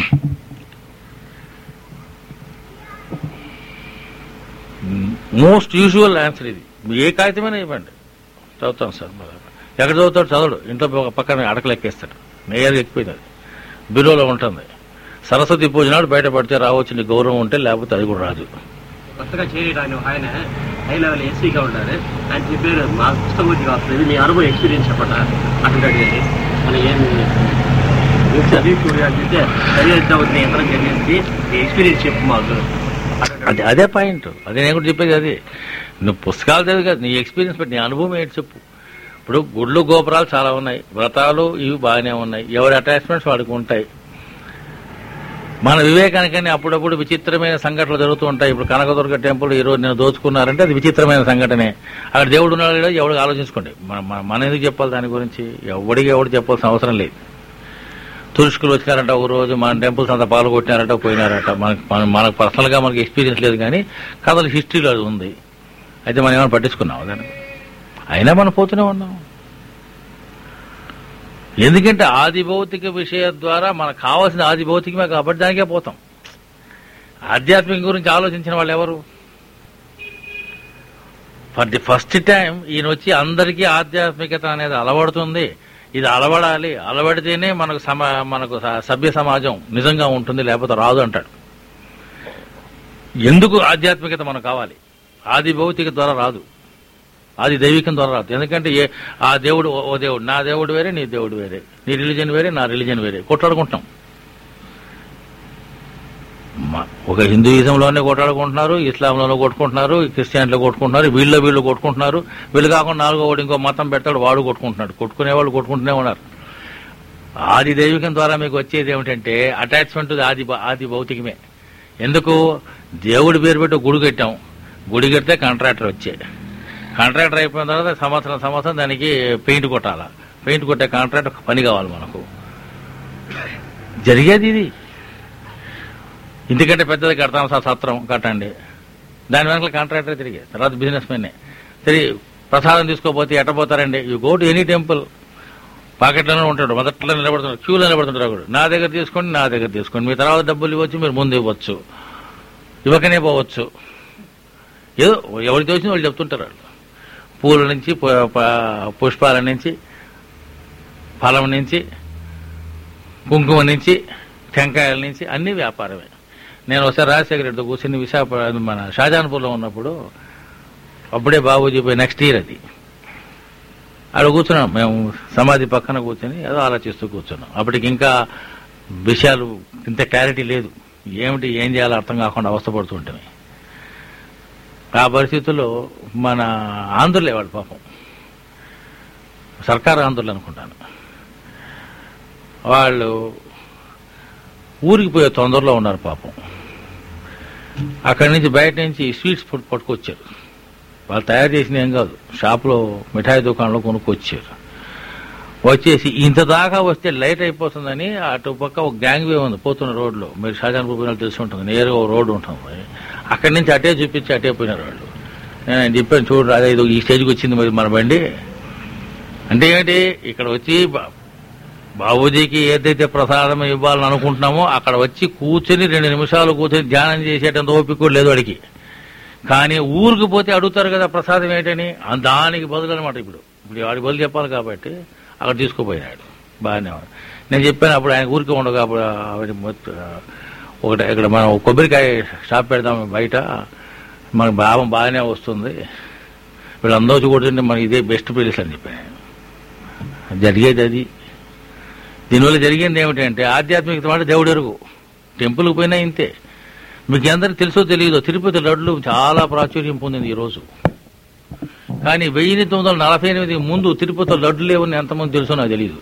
మోస్ట్ యూజువల్ ఆన్సర్ ఇది ఏ కాగితమైనా ఇవ్వండి చదువుతాను సార్ ఎక్కడ చదువుతాడు చదవడు ఇంట్లో ఒక పక్కన అడకలు ఎక్కేస్తాడు నేయర్ ఎక్కిపోయింది అది బిలోలో ఉంటుంది సరస్వతి పూజ నాడు బయటపడితే రావచ్చు నీ గౌరవం ఉంటే లేకపోతే అది కూడా రాదు కొత్తగా చేరడానికి ఒక ఆయన హై లెవెల్ ఎస్సీగా ఉన్నారు ఆయన చెప్పారు మా పుస్తకం కావట్లేదు మీ అనుభవం ఎక్స్పీరియన్స్ చెప్పట అటువంటి కానీ మన ఏం మీకు చదివి చూడు అని చెప్తే సరి అవుతుంది ఎంతరం జరిగింది మీ ఎక్స్పీరియన్స్ చెప్పు మాకు అది అదే పాయింట్ అదే నేను కూడా చెప్పేది అదే నువ్వు పుస్తకాలు చదివి కాదు నీ ఎక్స్పీరియన్స్ బట్టి నీ అనుభవం ఏంటి చెప్పు ఇప్పుడు గుడ్లు గోపురాలు చాలా ఉన్నాయి వ్రతాలు ఇవి బాగానే ఉన్నాయి ఎవరి అటాచ్మెంట్స్ వాడికి ఉంటాయి మన వివేకానికని అప్పుడప్పుడు విచిత్రమైన సంఘటనలు జరుగుతూ ఉంటాయి ఇప్పుడు కనకదుర్గ టెంపుల్ ఈ రోజు నేను దోచుకున్నారంటే అది విచిత్రమైన సంఘటనే అక్కడ దేవుడు ఉన్నాడు లేదో ఎవడు ఆలోచించుకోండి మన- మన- మన ఎందుకు చెప్పాలి దాని గురించి ఎవడికి ఎవడు చెప్పాల్సిన అవసరం లేదు తురుష్కులు వచ్చారంట ఒక రోజు మన టెంపుల్స్ అంతా పాల్గొట్టినారట పోయినారట మనకు మన- మనకు పర్సనల్ గా మనకి ఎక్స్పీరియన్స్ లేదు కానీ కథలు హిస్టరీలో అది ఉంది అయితే మనం ఏమైనా పట్టించుకున్నాం దాన్ని అయినా మనం పోతూనే ఉన్నాం ఎందుకంటే ఆది భౌతిక విషయం ద్వారా మనకు కావాల్సిన ఆది భౌతికమే కాబట్టి దానికే పోతాం ఆధ్యాత్మిక గురించి ఆలోచించిన వాళ్ళు ఎవరు ఫర్ ది ఫస్ట్ టైం ఈయన వచ్చి అందరికీ ఆధ్యాత్మికత అనేది అలవడుతుంది ఇది అలవడాలి అలవడితేనే మనకు సమా మనకు స- సభ్య సమాజం నిజంగా ఉంటుంది లేకపోతే రాదు అంటాడు ఎందుకు ఆధ్యాత్మికత మనకు కావాలి ఆది భౌతిక ద్వారా రాదు ఆది దైవికం ద్వారా రాదు ఎందుకంటే ఏ ఆ దేవుడు ఓ- ఓ దేవుడు నా దేవుడు వేరే నీ దేవుడు వేరే నీ రిలీజన్ వేరే నా రిలీజన్ వేరే కొట్లాడుకుంటాం మ- ఒక హిందూయిజంలోనే కొట్లాడుకుంటున్నారు ఇస్లాంలోనే కొట్టుకుంటున్నారు క్రిస్టియన్లో కొట్టుకుంటున్నారు వీళ్ళ వీళ్ళు కొట్టుకుంటున్నారు వీళ్ళు కాకుండా నాలుగో వాడు ఇంకో మతం పెడతాడు వాడు కొట్టుకుంటున్నాడు కొట్టుకునే వాళ్ళు కొట్టుకుంటూనే ఉన్నారు ఆది దైవికం ద్వారా మీకు వచ్చేది ఏమిటంటే అటాచ్మెంట్ ఆది భ- ఆది భౌతికమే ఎందుకు దేవుడి పేరు పెట్టి ఒక గుడి కట్టాం గుడి కడితే కాంట్రాక్టర్ వచ్చే కాంట్రాక్టర్ అయిపోయిన తర్వాత సంవత్సరం సంవత్సరం దానికి పెయింట్ కొట్టాలా పెయింట్ కొట్టే కాంట్రాక్టర్ పని కావాలి మనకు జరిగేది ఇది ఇంటికంటే పెద్దది కడతాం సార్ సత్రం కట్టండి దాని వెనక కాంట్రాక్టర్ తిరిగి తర్వాత బిజినెస్ మెన్నే తిరిగి ప్రసాదం తీసుకోపోతే ఎట్టపోతారండి you go to any temple పాకెట్లోనే ఉంటాడు మొదట్లో నిలబడుతున్నాడు క్యూలో నిలబడుతుంటాడు ఒకడు. నా దగ్గర తీసుకోండి నా దగ్గర తీసుకోండి మీ తర్వాత డబ్బులు ఇవ్వచ్చు మీరు ముందు ఇవ్వచ్చు ఇవ్వకనే పోవచ్చు ఏదో ఎవరికి తోచింది వాళ్ళు చెప్తుంటారు వాళ్ళు పూల నుంచి పు- ప- పుష్పాల నుంచి ఫలం నుంచి కుంకుమ నుంచి టెంకాయల నుంచి అన్ని వ్యాపారమే నేను ఒకసారి రాజశేఖర రెడ్డితో కూర్చుని విశాఖ మన షాజాన్పూర్లో ఉన్నప్పుడు అప్పుడే బాబూజీ పోయి నెక్స్ట్ ఇయర్ అది అక్కడ కూర్చున్నాం మేము సమాధి పక్కన కూర్చొని ఏదో ఆలోచిస్తూ కూర్చున్నాం అప్పటికి ఇంకా విషయాలు ఇంత క్లారిటీ లేదు ఏమిటి ఏం చేయాలో అర్థం కాకుండా అవస్థపడుతుంటే ఆ పరిస్థితుల్లో మన ఆంధ్రులే వాళ్ళు పాపం సర్కారు ఆంధ్రులు అనుకుంటాను వాళ్ళు ఊరికి పోయే తొందరలో ఉన్నారు పాపం అక్కడి నుంచి బయట నుంచి స్వీట్స్ ఫుడ్ పట్టుకొచ్చారు వాళ్ళు తయారు చేసిన ఏం కాదు షాప్లో మిఠాయి దుకాణంలో కొనుక్కొచ్చారు వచ్చేసి ఇంత దాకా వస్తే లైట్ అయిపోతుందని అటు పక్క ఒక గ్యాంగ్ వే ఉంది పోతున్న రోడ్లో మీరు షాజాన్పూర్ పోయినా తెలిసి ఉంటుంది నేరుగా ఒక రోడ్డు ఉంటుంది అక్కడి నుంచి అటే చూపించి అటే పోయినారు వాళ్ళు నేను ఆయన చెప్పాను చూడు అదే ఇది ఈ స్టేజ్కి వచ్చింది మరి మన బండి అంటే ఏంటి ఇక్కడ వచ్చి బా- బాబూజీకి ఏదైతే ప్రసాదం ఇవ్వాలని అనుకుంటున్నామో అక్కడ వచ్చి కూర్చొని రెండు నిమిషాలు కూర్చొని ధ్యానం చేసేటంత ఓపిక కూడా లేదు వాడికి కానీ ఊరికి పోతే అడుగుతారు కదా ప్రసాదం ఏంటని ఆ దానికి బదులు అనమాట ఇప్పుడు ఇప్పుడు వాడి బదులు చెప్పాలి కాబట్టి అక్కడ తీసుకుపోయినాడు బాగానే ఉంది. నేను చెప్పాను అప్పుడు ఆయన ఊరికి ఉండగా అప్పుడు ఆవిడ మొత్త- ఒకటి ఇక్కడ మనం ఒక కొబ్బరికాయ షాప్ పెడదాం బయట మనకు భావం బాగానే వస్తుంది వీళ్ళందరూ వచ్చి కొడుతుంటే మనకి ఇదే బెస్ట్ ప్లేస్ అని చెప్పాను జరిగేది అది దీనివల్ల జరిగింది ఏమిటంటే ఆధ్యాత్మికత మాట దేవుడు ఎరుగు టెంపుల్కి పోయినా ఇంతే మీకు అందరికి తెలుసో తెలియదో తిరుపతి లడ్లు చాలా ప్రాచుర్యం పొందింది ఈ రోజు కానీ వెయ్యి తొమ్మిది వందల నలభై ఎనిమిది ముందు తిరుపతి లడ్లు లేవని ఎంతమంది తెలుసో నాకు తెలియదు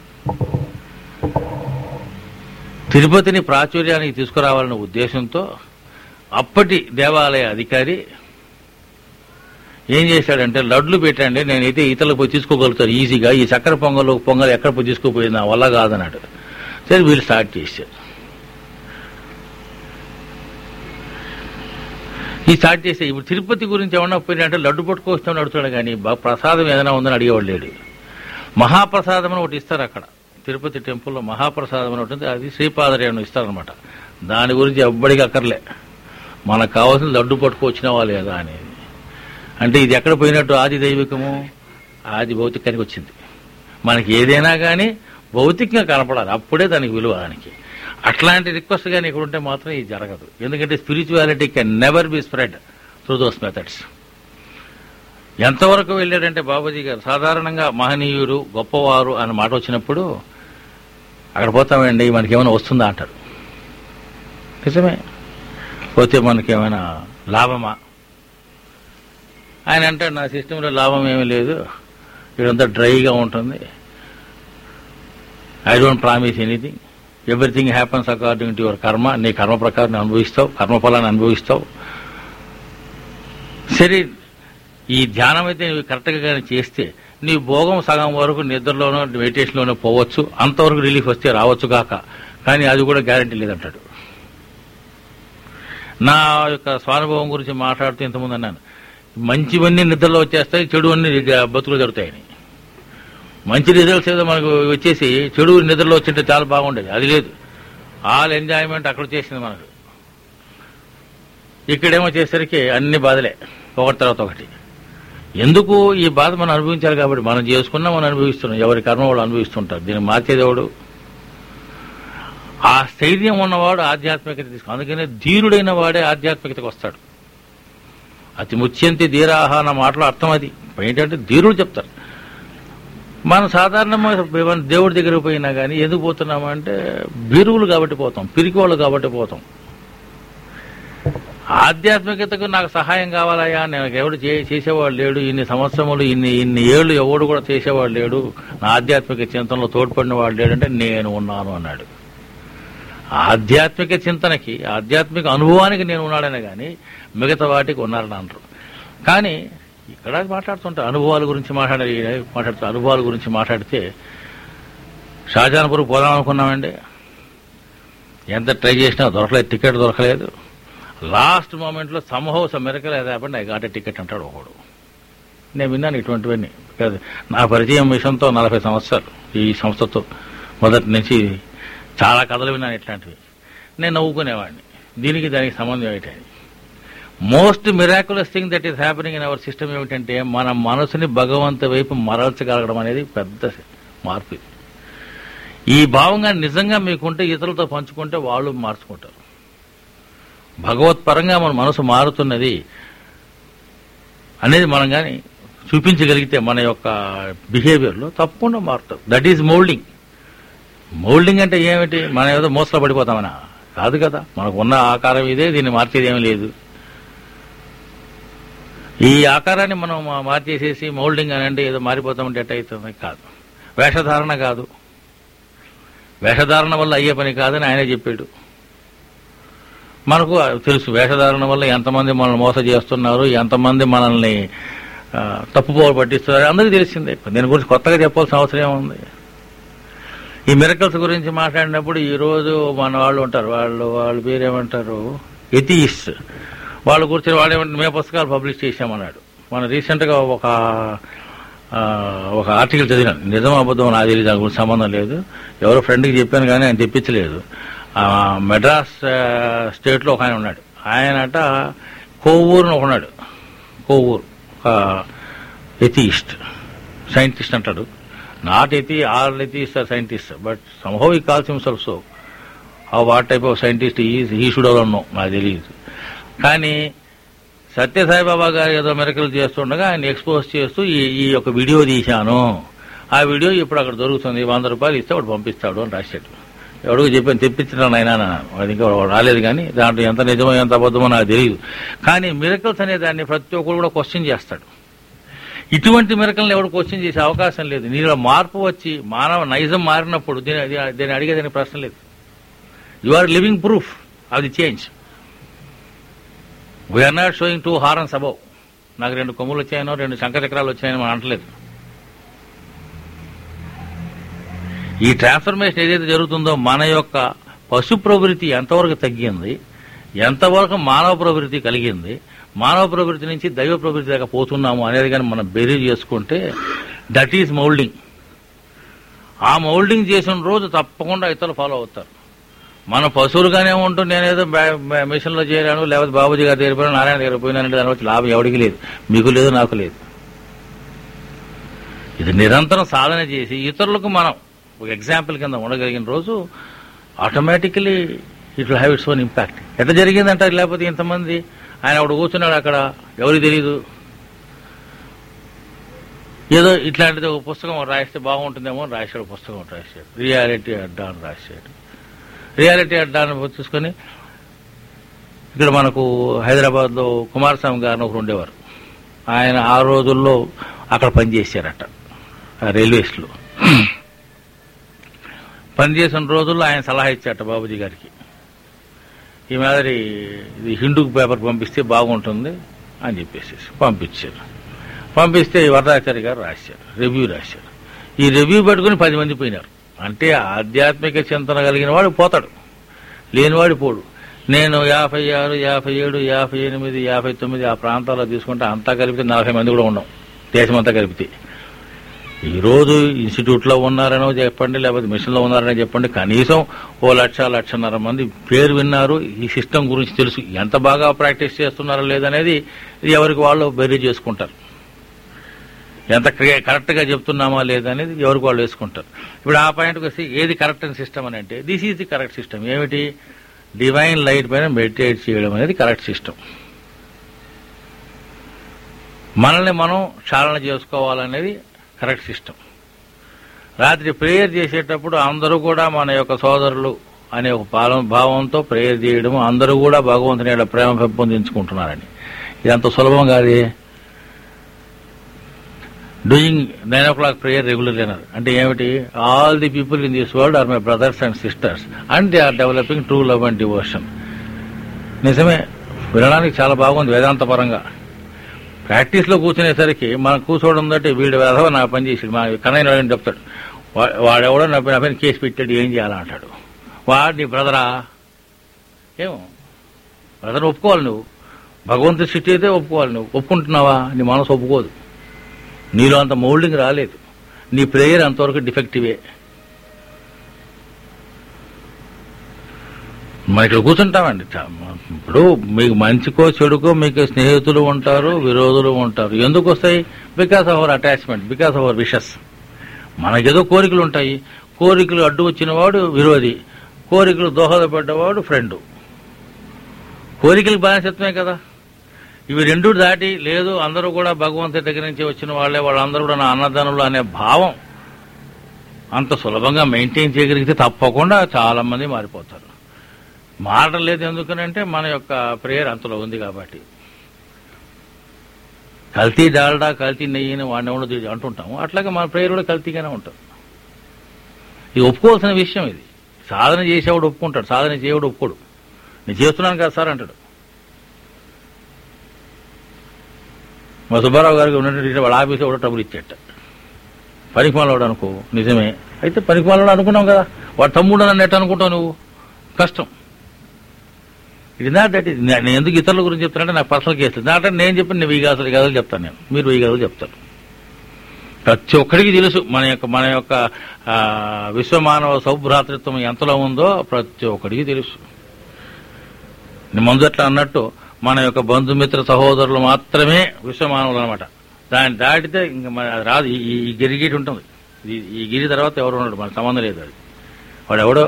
తిరుపతిని ప్రాచుర్యానికి తీసుకురావాలనే ఉద్దేశంతో అప్పటి దేవాలయ అధికారి ఏం చేశాడంటే లడ్లు పెట్టండి నేనైతే ఇతరులకు పోయి తీసుకోగలుగుతాను ఈజీగా ఈ చక్కెర పొంగల్ పొంగల్ ఎక్కడ పోయి తీసుకుపోయింది నా వల్ల కాదన్నాడు సరే వీళ్ళు స్టార్ట్ చేశారు ఈ స్టార్ట్ చేస్తే ఇప్పుడు తిరుపతి గురించి ఏమన్నా పోయినట్టే లడ్డు పట్టుకొస్తామని అడుగుతాడు కానీ బా- ప్రసాదం ఏదైనా ఉందని అడిగేవాడు లేడు మహాప్రసాదం అని ఒకటి ఇస్తారు అక్కడ తిరుపతి టెంపుల్లో మహాప్రసాదం అని ఒకటి ఉంది అది శ్రీపాదరేణు ఇస్తారనమాట దాని గురించి ఎవ్వడికి అక్కర్లే మనకు కావాల్సిన లడ్డు పట్టుకొచ్చినా లేదా అనేది అంటే ఇది ఎక్కడ పోయినట్టు ఆది దైవికము ఆది భౌతికానికి వచ్చింది మనకి ఏదైనా కానీ భౌతికంగా కనపడాలి అప్పుడే దానికి విలువ దానికి అట్లాంటి రిక్వెస్ట్ కానీ ఇక్కడ ఉంటే మాత్రం ఇది జరగదు ఎందుకంటే spirituality can never be spread through those methods ఎంతవరకు వెళ్ళాడంటే బాబూజీ గారు సాధారణంగా మహనీయుడు గొప్పవారు అనే మాట వచ్చినప్పుడు అక్కడ పోతామండి మనకేమైనా వస్తుందా అంటారు నిజమే పోతే మనకేమైనా లాభమా ఆయన అంటాడు నా సిస్టంలో లాభం ఏమీ లేదు ఇదంతా డ్రైగా ఉంటుంది I don't promise anything everything happens according to your karma నీ కర్మ ప్రకారం అనుభవిస్తావు కర్మఫలాన్ని అనుభవిస్తావు సరే ఈ ధ్యానం అయితే నువ్వు కరెక్ట్గా కానీ చేస్తే నీ భోగం సగం వరకు నిద్రలోనో మెడిటేషన్లోనో పోవచ్చు అంతవరకు రిలీఫ్ వస్తే రావచ్చు కాక కానీ అది కూడా గ్యారంటీ లేదంటాడు నా యొక్క స్వానుభవం గురించి మాట్లాడుతూ ఇంతకుముందు అన్నాను మంచివన్నీ నిద్రలో వచ్చేస్తాయి చెడు అన్ని బతుకులు జరుగుతాయని మంచి రిజల్ట్స్ ఏదో మనకు వచ్చేసి చెడు నిద్రలో వచ్చింటే చాలా బాగుండేది అది లేదు ఆల్ ఎంజాయ్మెంట్ అక్కడ చేసింది మనకు ఇక్కడేమో చేసరికి అన్ని బాధలే ఒకటి తర్వాత ఒకటి ఎందుకు ఈ బాధ మనం అనుభవించాలి కాబట్టి మనం చేసుకున్నా మనం అనుభవిస్తున్నాం ఎవరి కర్మ వాళ్ళు అనుభవిస్తుంటారు దీన్ని మార్చేది ఎవడు ఆ స్థైర్యం ఉన్నవాడు ఆధ్యాత్మికత తీసుకు అందుకనే ధీరుడైన వాడే ఆధ్యాత్మికతకు వస్తాడు అతి ముత్యంతి ధీరాహ అన్న మాటలో అర్థం అది ఏంటంటే ధీరుడు చెప్తారు మనం సాధారణంగా ఏమైనా దేవుడి దగ్గరికి పోయినా కానీ ఎందుకు పోతున్నామంటే బీరువులు కాబట్టి పోతాం పిరికివాళ్ళు కాబట్టి పోతాం ఆధ్యాత్మికతకు నాకు సహాయం కావాలయ్యా నేను ఎవడు చే- చేసేవాడు లేడు ఇన్ని సంవత్సరములు ఇన్ని ఇన్ని ఏళ్ళు ఎవడు కూడా చేసేవాడు లేడు నా ఆధ్యాత్మిక చింతనలో తోడ్పడిన వాడు లేడంటే నేను ఉన్నాను అన్నాడు ఆధ్యాత్మిక చింతనకి ఆధ్యాత్మిక అనుభవానికి నేను ఉన్నాడనే కానీ మిగతా వాటికి ఉన్నారని అంటారు కానీ ఇక్కడ మాట్లాడుతుంటారు అనుభవాల గురించి మాట్లాడే మాట్లాడుతూ అనుభవాల గురించి మాట్లాడితే షాజాన్పూర్ పోదాం అనుకున్నామండి ఎంత ట్రై చేసినా దొరకలేదు టికెట్ దొరకలేదు లాస్ట్ మూమెంట్లో somehow miracle happened I got ticket అంటాడు ఒకడు నేను విన్నాను ఇటువంటివన్నీ కాదు నా పరిచయం విషయంతో నలభై సంవత్సరాలు ఈ సంస్థతో మొదటి నుంచి చాలా కథలు విన్నాను ఇట్లాంటివి నేను నవ్వుకునేవాడిని దీనికి దానికి సంబంధం ఏంటని most miraculous thing that is happening in our system ఏమిటంటే మన మనసుని భగవంతు వైపు మరల్చగలగడం అనేది పెద్ద మార్పు ఇది. ఈ భావంగా నిజంగా మీకుంటే ఇతరులతో పంచుకుంటే వాళ్ళు మార్చుకుంటారు భగవత్పరంగా మన మనసు మారుతున్నది అనేది మనం కానీ చూపించగలిగితే మన యొక్క బిహేవియర్లో తప్పకుండా మారుతాం దట్ ఈజ్ మోల్డింగ్ మోల్డింగ్ అంటే ఏమిటి మనం ఏదో మోసలో పడిపోతామనా కాదు కదా మనకు ఉన్న ఆకారం ఇదే దీన్ని మార్చేది ఏమీ లేదు ఈ ఆకారాన్ని మనం మా- మార్చేసేసి మోల్డింగ్ అని అంటే ఏదో మారిపోతామంటే ఎట్ట అవుతుంది కాదు వేషధారణ కాదు వేషధారణ వల్ల అయ్యే పని కాదని ఆయనే చెప్పాడు మనకు తెలుసు వేషధారణ వల్ల ఎంతమంది మనల్ని మోసం చేస్తున్నారు ఎంతమంది మనల్ని ఆ, తప్పుపోవ పట్టిస్తున్నారు అందరికీ తెలిసిందే దీని గురించి కొత్తగా చెప్పాల్సిన అవసరం ఏముంది ఈ మిరకల్స్ గురించి మాట్లాడినప్పుడు ఈ రోజు మన వాళ్ళు ఉంటారు వాళ్ళు వాళ్ళ పేరు ఏమంటారు ఎథియిస్ట్ వాళ్ళ గురించి వాడు ఏమంటారు మేము పుస్తకాలు పబ్లిష్ చేశామన్నాడు మన రీసెంట్ గా ఒక ఆ, ఒక ఆర్టికల్ చదివాను నిజం అబద్ధం నాకు తెలియదు దాని గురించి సంబంధం లేదు ఎవరో ఫ్రెండ్కి చెప్పాను కానీ ఆయన తెప్పించలేదు ఆ, మెడ్రాస్ ఆ, స్టేట్లో ఒక ఆయన ఉన్నాడు ఆయనట కోవూరుని ఒక ఉన్నాడు కోవూరు ఒక ఎథియిస్ట్ సైంటిస్ట్ అంటాడు నాట్ ఎథి all atheist are scientist but somehow he calls himself so uh what type of scientist is he should our no నాకు తెలియదు కానీ సత్యసాయిబాబా గారు ఏదో మెరకలు చేస్తుండగా ఆయన ఎక్స్పోజ్ చేస్తూ ఈ ఈ యొక్క వీడియో తీశాను ఆ వీడియో ఇప్పుడు అక్కడ దొరుకుతుంది వంద రూపాయలు ఇస్తే వాడు పంపిస్తాడు అని రాశాడు ఎవడికి చెప్పాను తెప్పించిన ఆయన అన్నాను అది ఇంకా వాడు రాలేదు కానీ దాంట్లో ఎంత నిజమో ఎంత అబద్ధమో నాకు తెలియదు కానీ మిరకల్స్ అనే దాన్ని ప్రతి ఒక్కరు కూడా క్వశ్చన్ చేస్తాడు ఇటువంటి మిరకల్ని ఎవడు క్వశ్చన్ చేసే అవకాశం లేదు నీలో మార్పు వచ్చి మానవ నైజం మారినప్పుడు దీని దీన్ని అడిగేదానికి ప్రశ్న లేదు you are living proof of the change we are not showing two horns above నాకు రెండు కొమ్ములు వచ్చాయనో రెండు శంఖచక్రాలు వచ్చాయని మనం అంటలేదు ఈ ట్రాన్స్ఫర్మేషన్ ఏదైతే జరుగుతుందో మన యొక్క పశు ప్రవృత్తి ఎంతవరకు తగ్గింది ఎంతవరకు మానవ ప్రవృత్తి కలిగింది మానవ ప్రవృత్తి నుంచి దైవ ప్రవృత్తి దాకా పోతున్నాము అనేది కానీ మనం బెరీ చేసుకుంటే దట్ ఈజ్ మౌల్డింగ్ ఆ మౌల్డింగ్ చేసిన రోజు తప్పకుండా ఇతరులు ఫాలో అవుతారు మన పశువులుగానే ఉంటూ నేనేదో బ్యా- బ్యా- మిషన్లో చేరాను లేకపోతే బాబుజీ గారి దగ్గర పోయినా నారాయణ దగ్గర పోయినానంటే దాని వచ్చి లాభం ఎవడికి లేదు మీకు లేదు నాకు లేదు ఇది నిరంతరం సాధన చేసి ఇతరులకు మనం ఒక ఎగ్జాంపుల్ కింద ఉండగలిగిన రోజు automatically it will have its own impact ఎట్లా జరిగిందంటే లేకపోతే ఇంతమంది ఆయన ఒకడు కూర్చున్నాడు అక్కడ ఎవరికి తెలియదు ఏదో ఇట్లాంటిది ఒక పుస్తకం రాస్తే బాగుంటుందేమో అని రాశాడు పుస్తకం ఒకటి రాశాడు రియాలిటీ అడ్డా అని రాశాడు రియాలిటీ అడ్డా అని చూసుకొని ఇక్కడ మనకు హైదరాబాద్లో కుమారస్వామి గారిని ఒకరు ఉండేవారు ఆయన ఆ రోజుల్లో అక్కడ పనిచేశారట ఆ రైల్వేస్లో పనిచేసిన రోజుల్లో ఆయన సలహా ఇచ్చాట బాబుజీ గారికి ఈ మాదిరి ఇది హిందూకి పేపర్ పంపిస్తే బాగుంటుంది అని చెప్పేసి పంపించారు పంపిస్తే ఈ వరదాచార్య గారు రాశారు రివ్యూ రాశారు ఈ రివ్యూ పెట్టుకుని పది మంది పోయినారు అంటే ఆధ్యాత్మిక చింతన కలిగిన వాడు పోతాడు లేనివాడు పోడు నేను యాభై ఆరు యాభై ఏడు యాభై ఎనిమిది యాభై తొమ్మిది ఆ ప్రాంతాల్లో తీసుకుంటే అంతా కలిపితే నలభై మంది కూడా ఉన్నాం దేశమంతా కలిపితే ఈ రోజు ఇన్స్టిట్యూట్ లో ఉన్నారనో చెప్పండి లేకపోతే మిషన్ లో ఉన్నారనో చెప్పండి కనీసం ఓ లక్ష లక్షన్నర మంది పేరు విన్నారు ఈ సిస్టమ్ గురించి తెలుసు ఎంత బాగా ప్రాక్టీస్ చేస్తున్నారో లేదనేది ఎవరికి వాళ్ళు బెర్రీ చేసుకుంటారు ఎంత కరెక్ట్ గా చెప్తున్నామా లేదనేది ఎవరికి వాళ్ళు వేసుకుంటారు ఇప్పుడు ఆ పాయింట్కి వస్తే ఏది కరెక్ట్ అని సిస్టమ్ అని అంటే this is the correct system ఏమిటి డివైన్ లైట్ పైన మెడిటేట్ చేయడం అనేది కరెక్ట్ సిస్టమ్ మనల్ని మనం చాలన చేసుకోవాలనేది కరెక్ట్ సిస్టమ్ రాత్రి ప్రేయర్ చేసేటప్పుడు అందరూ కూడా మన యొక్క సోదరులు అనే ఒక పాలం భావంతో ప్రేయర్ చేయడం అందరూ కూడా భగవంతుని యొక్క ప్రేమ పెంపొందించుకుంటున్నారని ఇదంత సులభం కాదే doing nine o'clock prayer regularly అన్నారు అంటే ఏమిటి all the people in this world are my brothers and sisters and they are developing true love and devotion నిజమే వినడానికి చాలా బాగుంది వేదాంత పరంగా ప్రాక్టీస్ లో కూర్చునేసరికి మనం కూర్చోవడం బట్టి వీడు వేధవ నా పని చేసి మా కన్నయ్య వాడిని చెప్తాడు వా- వాడెవడో నా పైన- నా పైన కేసు పెట్టాడు ఏం చేయాలంటాడు వాడు నీ బ్రదరా ఏమో బ్రదర్ ఒప్పుకోవాలి నువ్వు భగవంతుడి స్థితి అయితే ఒప్పుకోవాలి నువ్వు ఒప్పుకుంటున్నావా నీ మనసు ఒప్పుకోదు నీలో అంత మౌల్డింగ్ రాలేదు నీ ప్రేయర్ అంతవరకు డిఫెక్టివే మన ఇక్కడ కూర్చుంటామండి చా- ఇప్పుడు మీకు మంచికో చెడుకో మీకు స్నేహితులు ఉంటారు విరోధులు ఉంటారు ఎందుకు వస్తాయి because of our attachment because of our wishes మనకేదో కోరికలు ఉంటాయి కోరికలు అడ్డు వచ్చిన వాడు విరోధి కోరికలు దోహదపడ్డవాడు ఫ్రెండ్ కోరికలకు బానిసత్వమే కదా ఇవి రెండు దాటి లేదు అందరూ కూడా భగవంతుడి దగ్గర నుంచి వచ్చిన వాళ్ళే వాళ్ళందరూ కూడా నా అన్నదానులు అనే భావం అంత సులభంగా మెయింటైన్ చేయగలిగితే తప్పకుండా చాలా మంది మారిపోతారు మారడం లేదు ఎందుకనంటే మన యొక్క ప్రేయర్ అంతలో ఉంది కాబట్టి కల్తీ డాల్డా కల్తీ నెయ్యిని వాడిని ఎవడో అంటుంటాము అట్లాగే మన ప్రేయర్ కూడా కల్తీగానే ఉంటుంది ఇది ఒప్పుకోవాల్సిన విషయం ఇది సాధన చేసేవాడు ఒప్పుకుంటాడు సాధన చేయవాడు ఒప్పుకోడు నేను చేస్తున్నాను కదా సార్ అంటాడు మా సుబ్బారావు గారికి ఉన్నటువంటి వాళ్ళ ఆఫీస్ కూడా ట్రబుల్ ఇచ్చేట పనికిమాలవాడు అనుకో నిజమే అయితే పనికిమాలవాడు అనుకున్నాం కదా వాడు తమ్ముడు నన్ను ఎట్ట అనుకుంటావు నువ్వు కష్టం ఇది నాట్ దట్ ఇది నేను ఎందుకు ఇతరుల గురించి చెప్తానంటే నాకు పర్సనల్ కేసులు నాట్ నేను చెప్పిన నేను వెయ్యి గాజులు కథలు చెప్తాను నేను మీరు వెయ్యి కథలు చెప్తారు ప్రతి ఒక్కడికి తెలుసు మన యొక్క మన యొక్క ఆ, విశ్వమానవ సౌభ్రాతృత్వం ఎంతలో ఉందో ప్రతి ఒక్కడికి తెలుసు నేను ముందు అట్లా అన్నట్టు మన యొక్క బంధుమిత్ర సహోదరులు మాత్రమే విశ్వమానవులు అనమాట దాన్ని దాటితే ఇంకా మన అది రాదు ఈ- ఈ- ఈ గిరిగిటి ఉంటుంది ఈ- ఈ గిరి తర్వాత ఎవరు ఉన్నాడు మన సంబంధం లేదు అది వాడు ఎవడో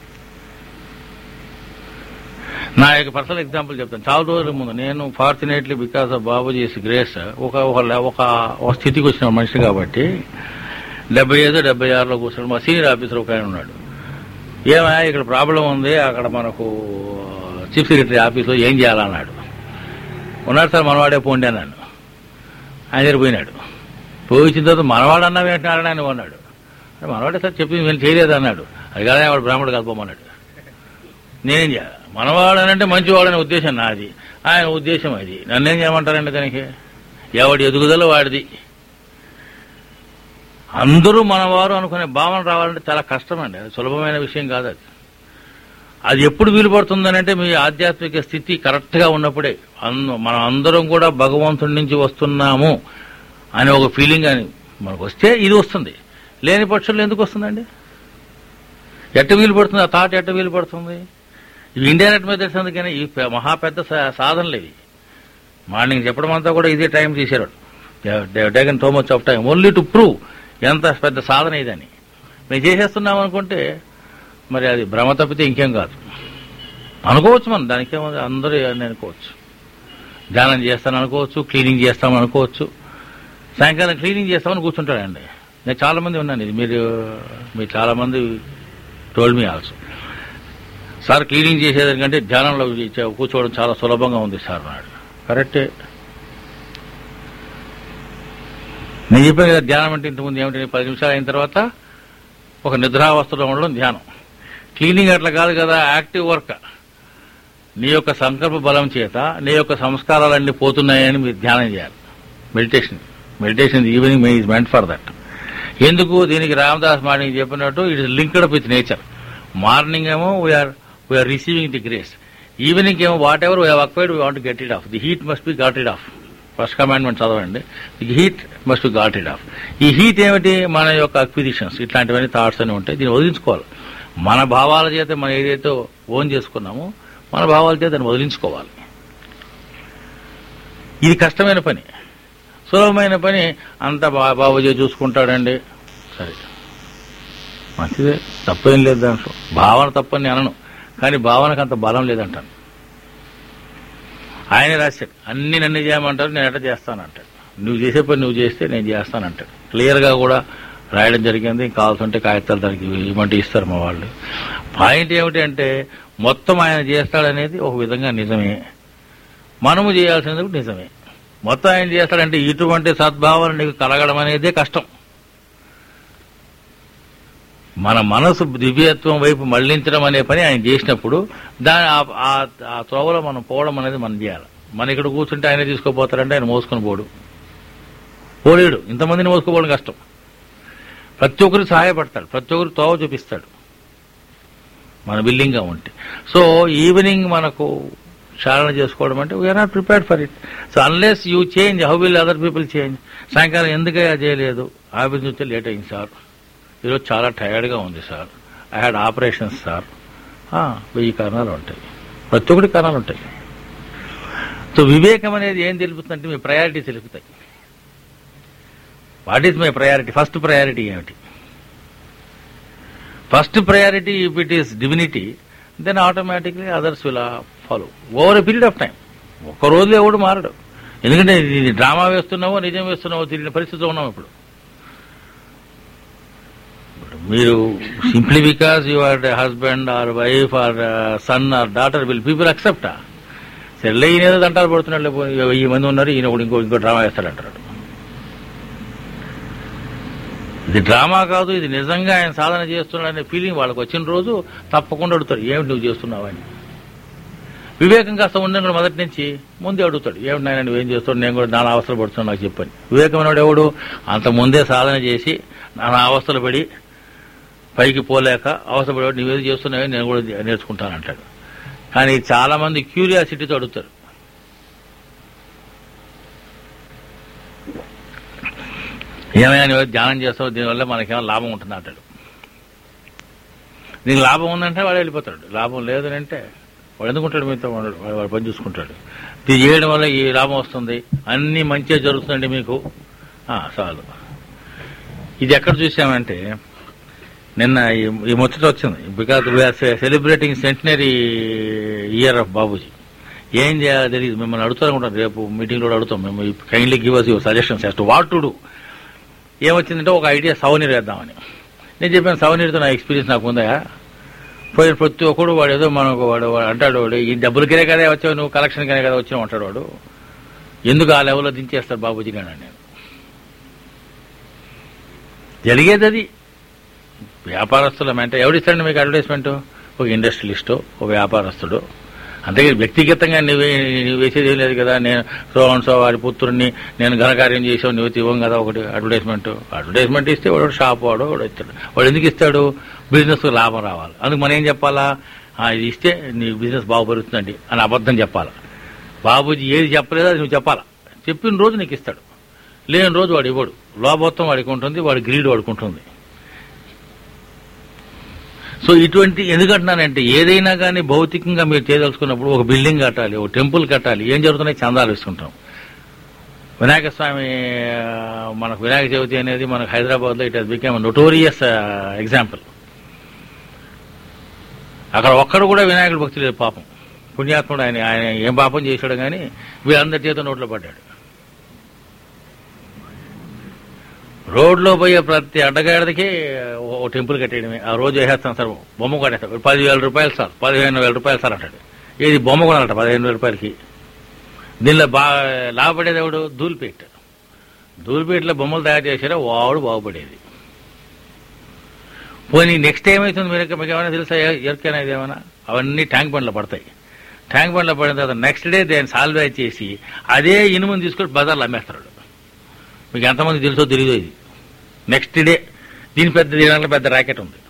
నా యొక్క పర్సనల్ ఎగ్జాంపుల్ చెప్తాను చాలా రోజుల ముందు నేను fortunately because of Babuji's grace ఒక ఒక ఒక ఒక స్థితికి వచ్చిన మనిషి కాబట్టి డెబ్బై ఐదు డెబ్బై ఆరులో కూర్చున్నాడు మా సీనియర్ ఆఫీసర్ ఒక ఆయన ఉన్నాడు ఏమయ్యా ఇక్కడ ప్రాబ్లం ఉంది అక్కడ మనకు చీఫ్ సెక్రటరీ ఆఫీస్లో ఏం చేయాలన్నాడు ఉన్నాడు సార్ మనవాడే పోండి అన్నాడు ఆయన దగ్గర పోయినాడు పోయించిన తర్వాత మనవాడు అన్నావు ఏంటన్నాడు ఆయన అన్నాడు "అరే మనవాడే సార్ చెప్పింది నేను చేయలేదు అన్నాడు అది కాదా వాడు బ్రాహ్మణుడు కలపమన్నాడు నేనేం చేయాలి మనవాడనంటే మంచివాడనే ఉద్దేశం నాది ఆయన ఉద్దేశం అది నన్నేం చేయమంటారండి దానికి ఎవడి ఎదుగుదల వాడిది అందరూ మనవారు అనుకునే భావన రావాలంటే చాలా కష్టమండి అది సులభమైన విషయం కాదు అది అది ఎప్పుడు వీలు పడుతుందనంటే మీ ఆధ్యాత్మిక స్థితి కరెక్ట్ గా ఉన్నప్పుడే అన్- మనం అందరం కూడా భగవంతుడి నుంచి వస్తున్నాము అనే ఒక ఫీలింగ్ అని మనకు వస్తే ఇది వస్తుంది లేని పక్షుల్లో ఎందుకు వస్తుందండి ఎట్ట వీలు పడుతుంది ఆ థాట్ ఎట్ట వీలు పడుతుంది ఇవి ఇండైరెక్ట్ మీద తెలిసింది కానీ ఈ పె- మహా పెద్ద సా- సాధనలు ఇవి మార్నింగ్ చెప్పడం అంతా కూడా ఇదే టైం తీసేవాడు taken so much of time only to prove ఎంత పెద్ద సాధన ఇదని మేము చేసేస్తున్నాం అనుకుంటే మరి అది భ్రమ తప్పితే ఇంకేం కాదు అనుకోవచ్చు మనం దానికి ఏమో అందరూ అని అనుకోవచ్చు ధ్యానం చేస్తాను అనుకోవచ్చు క్లీనింగ్ చేస్తాం అనుకోవచ్చు సాయంకాలం క్లీనింగ్ చేస్తామని కూర్చుంటాడండి నేను చాలా మంది ఉన్నాను ఇది మీరు మీరు చాలా మంది told me also sir cleaning చేసేదానికంటే ధ్యానంలో చే- కూర్చోవడం చాలా సులభంగా ఉంది సార్ అన్నాడు కరెక్టే నేను చెప్పాను కదా ధ్యానం అంటే ఇంతకుముందు ఏమిటి పది నిమిషాలు అయిన తర్వాత ఒక నిద్రావస్థలో ఉండడం ధ్యానం క్లీనింగ్ అట్లా కాదు కదా యాక్టివ్ వర్క్ నీ యొక్క సంకల్ప బలం చేత నీ యొక్క సంస్కారాలన్నీ పోతున్నాయని మీరు ధ్యానం చేయాలి meditation meditation evening may is meant for that ఎందుకు దీనికి రామదాస్ మార్నింగ్ చెప్పినట్టు it is linked up with nature morning ఏమో we are we are receiving the grace evening ఏమో whatever we acquired we want get it off the heat must be got it off first commandment చదవండి the heat must be got it off ఈ heat ఏమిటి మన యొక్క acquisitions ఇట్లాంటివన్నీ thoughts అని ఉంటాయి దీన్ని వదిలించుకోవాలి మన భావాల చేత మనం ఏదైతే ఓన్ చేసుకున్నామో మన భావాల చేత దాన్ని వదిలించుకోవాలి ఇది కష్టమైన పని సులభమైన పని అంత బా- బాబుజీ చూసుకుంటాడండి సరే మంచిదే తప్పేం లేదు దాంట్లో భావన తప్పని నేను అనను కానీ భావనకు అంత బలం లేదంటాను ఆయన రాశాడు అన్ని నన్ను చేయమంటారు నేను ఎట్లా చేస్తానంటాడు నువ్వు చేసే పని నువ్వు చేస్తే నేను చేస్తానంటాడు క్లియర్గా కూడా రాయడం జరిగింది కావాల్సింటే కాగితాలు దానికి ఇవ్వమంటే ఇస్తారు మా వాళ్ళు పాయింట్ ఏమిటి అంటే మొత్తం ఆయన చేస్తాడనేది ఒక విధంగా నిజమే మనము చేయాల్సినది కూడా నిజమే మొత్తం ఆయన చేస్తాడంటే ఇటువంటి సద్భావన నీకు కలగడం అనేదే కష్టం మన మనసు దివ్యత్వం వైపు మళ్లించడం అనే పని ఆయన చేసినప్పుడు దాని ఆ- ఆ- ఆ త్రోవలో మనం పోవడం అనేది మనం చేయాలి మన ఇక్కడ కూర్చుంటే ఆయన తీసుకోపోతారంటే ఆయన మోసుకొని పోడు పోలేడు ఇంతమందిని మోసుకోపోవడం కష్టం ప్రతి ఒక్కరు సహాయపడతాడు ప్రతి ఒక్కరు తోవ చూపిస్తాడు మన బిల్లింగ్గా ఉంటే సో ఈవినింగ్ మనకు చాలన చేసుకోవడం అంటే we are not prepared for it so unless you change how will other people change సాయంకాలం ఎందుకయ్యా చేయలేదు ఆఫీస్ నుంచి లేట్ అయింది సార్ ఈరోజు చాలా టైర్డ్గా ఉంది sir I had operations sir ఆ, వెయ్యి కారణాలు ఉంటాయి ప్రతి ఒక్కటి కారణాలు ఉంటాయి సో వివేకం అనేది ఏం తెలుపుతుందంటే మీ ప్రయారిటీ తెలుపుతాయి what is my priority first priority ఏమిటి first priority if it is divinity then automatically others will follow over a period of time ఒక్క రోజులో ఎవడు మారడు ఎందుకంటే ఇది డ్రామా వేస్తున్నావో నిజం వేస్తున్నావో తెలియని పరిస్థితిలో ఉన్నాం ఇప్పుడు ఇప్పుడు మీరు simply because you are husband or wife or son or daughter will people అక్సెప్టా సరే ఈయన ఏదో దంటాలు పడుతున్నాడు వెయ్యి మంది ఉన్నారు ఈయన ఒకడు ఇంకో ఇంకో డ్రామా వేస్తాడంటాడు ఇది డ్రామా కాదు ఇది నిజంగా ఆయన సాధన చేస్తున్నాడు అనే ఫీలింగ్ వాళ్ళకి వచ్చిన రోజు తప్పకుండా అడుగుతాడు ఏమిటి నువ్వు చేస్తున్నావని వివేకం కాస్త ఉండను మొదటి నుంచి ముందే అడుగుతాడు ఏమిటి నాయన నువ్వేం చేస్తాడు నేను కూడా నానా అవస్థలు పడుతున్నాను నాకు చెప్పని వివేకమైనవాడు ఎవడు అంత ముందే సాధన చేసి నానా అవస్థలు పడి పైకి పోలేక అవసరపడేవాడు నువ్వేది చేస్తున్నావో నేను కూడా నేర్చుకుంటానంటాడు కానీ చాలా మంది క్యూరియాసిటీతో అడుగుతారు ఏమైనా నువ్వు ధ్యానం చేస్తావు దీనివల్ల మనకేమో లాభం ఉంటుంది అంటాడు నీకు లాభం ఉందంటే వాడు వెళ్ళిపోతాడు లాభం లేదు అంటే వాడు ఎందుకుంటాడు మీతో వాడు వాడు పని చూసుకుంటాడు ఇది చేయడం వల్ల ఈ లాభం వస్తుంది అన్ని మంచిగా జరుగుతుందండి మీకు ఆ, చాలు ఇది ఎక్కడ చూసామంటే నిన్న ఈ- ఈ ముచ్చట వచ్చింది because we are celebrating centenary year of Babuji ఏం చేయాలో తెలియదు మిమ్మల్ని అడుగుతాను కూడా రేపు మీటింగ్ లో అడుగుతాం మేము kindly give us your suggestions as to what to do ఏమొచ్చిందంటే ఒక ఐడియా సవనీర్ వేద్దామని నేను చెప్పాను సవనీర్తో నా ఎక్స్పీరియన్స్ నాకు ఉందా పోయిన ప్రతి ఒక్కడు వాడు ఏదో మనకు వాడు వాడు అంటాడు వాడు ఈ డబ్బులకే కదా వచ్చావు నువ్వు కలెక్షన్కనే కదా వచ్చినావు అంటాడు వాడు ఎందుకు ఆ లెవెల్లో దించేస్తారు బాబుజీ గారు నేను జరిగేది అది వ్యాపారస్తుల అంటే ఎవడిస్తాడు మీకు అడ్వర్టైజ్మెంట్ ఒక ఇండస్ట్రియలిస్టు ఒక వ్యాపారస్తుడు అంతేగా వ్యక్తిగతంగా నువ్వే నువ్వు వేసేది ఏం లేదు కదా నేను సో అండ్ సో వాడి పుత్రుడిని నేను ఘనకార్యం చేసావు నువ్వు ఇవ్వం కదా ఒకటి అడ్వర్టైజ్మెంట్ అడ్వర్టైజ్మెంట్ ఇస్తే వాడు షాప్ వాడు వాడు ఇస్తాడు వాడు ఎందుకు ఇస్తాడు బిజినెస్ లాభం రావాలి అందుకు మనం ఏం చెప్పాలా "ఆ, ఇది ఇస్తే నీ బిజినెస్ బాగుపడుతుందండి అని అబద్ధం చెప్పాలా బాబూజీ ఏది చెప్పలేదో అది నువ్వు చెప్పాలా చెప్పిన రోజు నీకు ఇస్తాడు లేని రోజు వాడు ఇవ్వడు లోభత్వం వాడికి ఉంటుంది వాడి గ్రీడ్ వాడికి ఉంటుంది సో ఇటువంటి ఎందుకంటున్నానంటే ఏదైనా కానీ భౌతికంగా మీరు చేయదలుచుకున్నప్పుడు ఒక బిల్డింగ్ కట్టాలి ఒక టెంపుల్ కట్టాలి ఏం జరుగుతున్నాయి చందాలు ఇస్తుంటాం వినాయక స్వామి ఆ, మనకు వినాయక చవితి అనేది మనకు హైదరాబాద్లో it has become notorious example అక్కడ ఒక్కడు కూడా వినాయకుడు భక్తి లేదు పాపం పుణ్యాత్ముడు ఆయన ఆయన ఏం పాపం చేశాడు కానీ వీళ్ళందరి చేత నోట్లో పడ్డాడు రోడ్లో పోయే ప్రతి అడ్డగాడికి ఓ టెంపుల్ కట్టేయడమే ఆ రోజు వేసేస్తాం సార్ బొమ్మ కొట్టేస్తాం పదివేల రూపాయలు సార్ పదిహేను వేల రూపాయలు సార్ అంటాడు ఏది బొమ్మ కొనాలట పదిహేను వేల రూపాయలకి దీనిలో బాగా లాభపడేది ఎవడు ధూల్పేట ధూల్పేటలో బొమ్మలు తయారు చేశారో వాడు బాగుపడేది పోనీ నెక్స్ట్ ఏమవుతుంది మీరు మీకు ఏమైనా తెలుసా ఎ- ఎవరికైనా ఇదేమైనా అవన్నీ ట్యాంక్ బండ్లో పడతాయి ట్యాంక్ బండ్లో పడిన తర్వాత నెక్స్ట్ డే దాన్ని సాల్వ్ చేసి అదే ఇనుముని తీసుకొని బజార్లో అమ్మేస్తాడు మీకు ఎంతమంది తెలుసో తెలియదు ఇది నెక్స్ట్ డే దీని పెద్ద దీనివల్ల పెద్ద ర్యాకెట్ ఉంది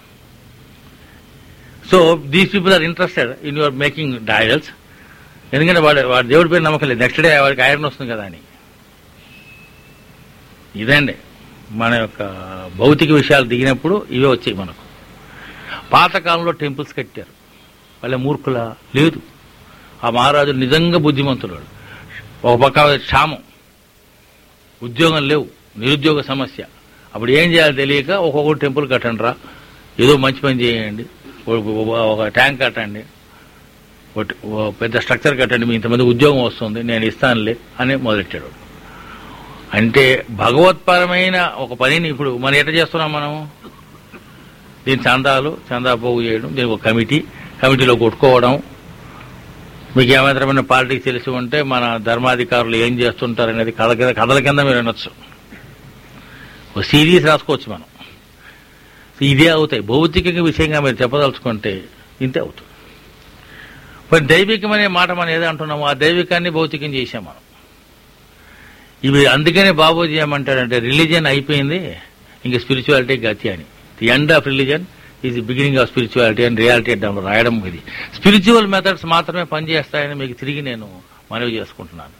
so these people are interested in your making dials ఎందుకంటే వాడు వాడు దేవుడి పేరు నమ్మకం లేదు నెక్స్ట్ డే వాడికి ఐరన్ వస్తుంది కదా అని ఇదండి మన యొక్క భౌతిక విషయాలు దిగినప్పుడు ఇవే వచ్చాయి మనకు పాతకాలంలో టెంపుల్స్ కట్టారు వాళ్ళ మూర్ఖుల లేదు ఆ మహారాజు నిజంగా బుద్ధిమంతుడు వాడు. ఒక పక్క క్షామం ఉద్యోగం లేవు నిరుద్యోగ సమస్య అప్పుడు ఏం చేయాలో తెలియక ఒక్కొక్క టెంపుల్ కట్టండి రా ఏదో మంచి పని చేయండి ఒక- ఒక- ఒక ట్యాంక్ కట్టండి ఒకటి- ఓ పెద్ద స్ట్రక్చర్ కట్టండి మీ ఇంతమంది ఉద్యోగం వస్తుంది నేను ఇస్తానులే అని మొదలెట్టాడు వాడు. అంటే భగవత్పరమైన ఒక పనిని ఇప్పుడు మనం ఎట్లా చేస్తున్నాం మనం దీని చందాలు చందా పోగు చేయడం దీనికి ఒక కమిటీ కమిటీలో కొట్టుకోవడం మీకు ఏమాత్రమైన పాలిటిక్స్ తెలిసి ఉంటే మన ధర్మాధికారులు ఏం చేస్తుంటారు అనేది కథ కింద కథల కింద మీరు వినొచ్చు ఒక సిరీస్ రాసుకోవచ్చు మనం ఇదే అవుతాయి భౌతిక విషయంగా మీరు చెప్పదలుచుకుంటే ఇంతే అవుతుంది మరి దైవికం అనే మాట మనం ఏదో అంటున్నాము ఆ దైవికాన్ని భౌతికం చేశాం మనం ఇవి అందుకనే బాబోజీ ఏమంటాడంటే రిలీజియన్ అయిపోయింది ఇంక స్పిరిచువాలిటీ గతి అని the end of religion is the beginning of spirituality అని రియాలిటీ దాంట్లో రాయడం ఇది స్పిరిచువల్ మెథడ్స్ మాత్రమే పనిచేస్తాయని మీకు తిరిగి నేను మనవి చేసుకుంటున్నాను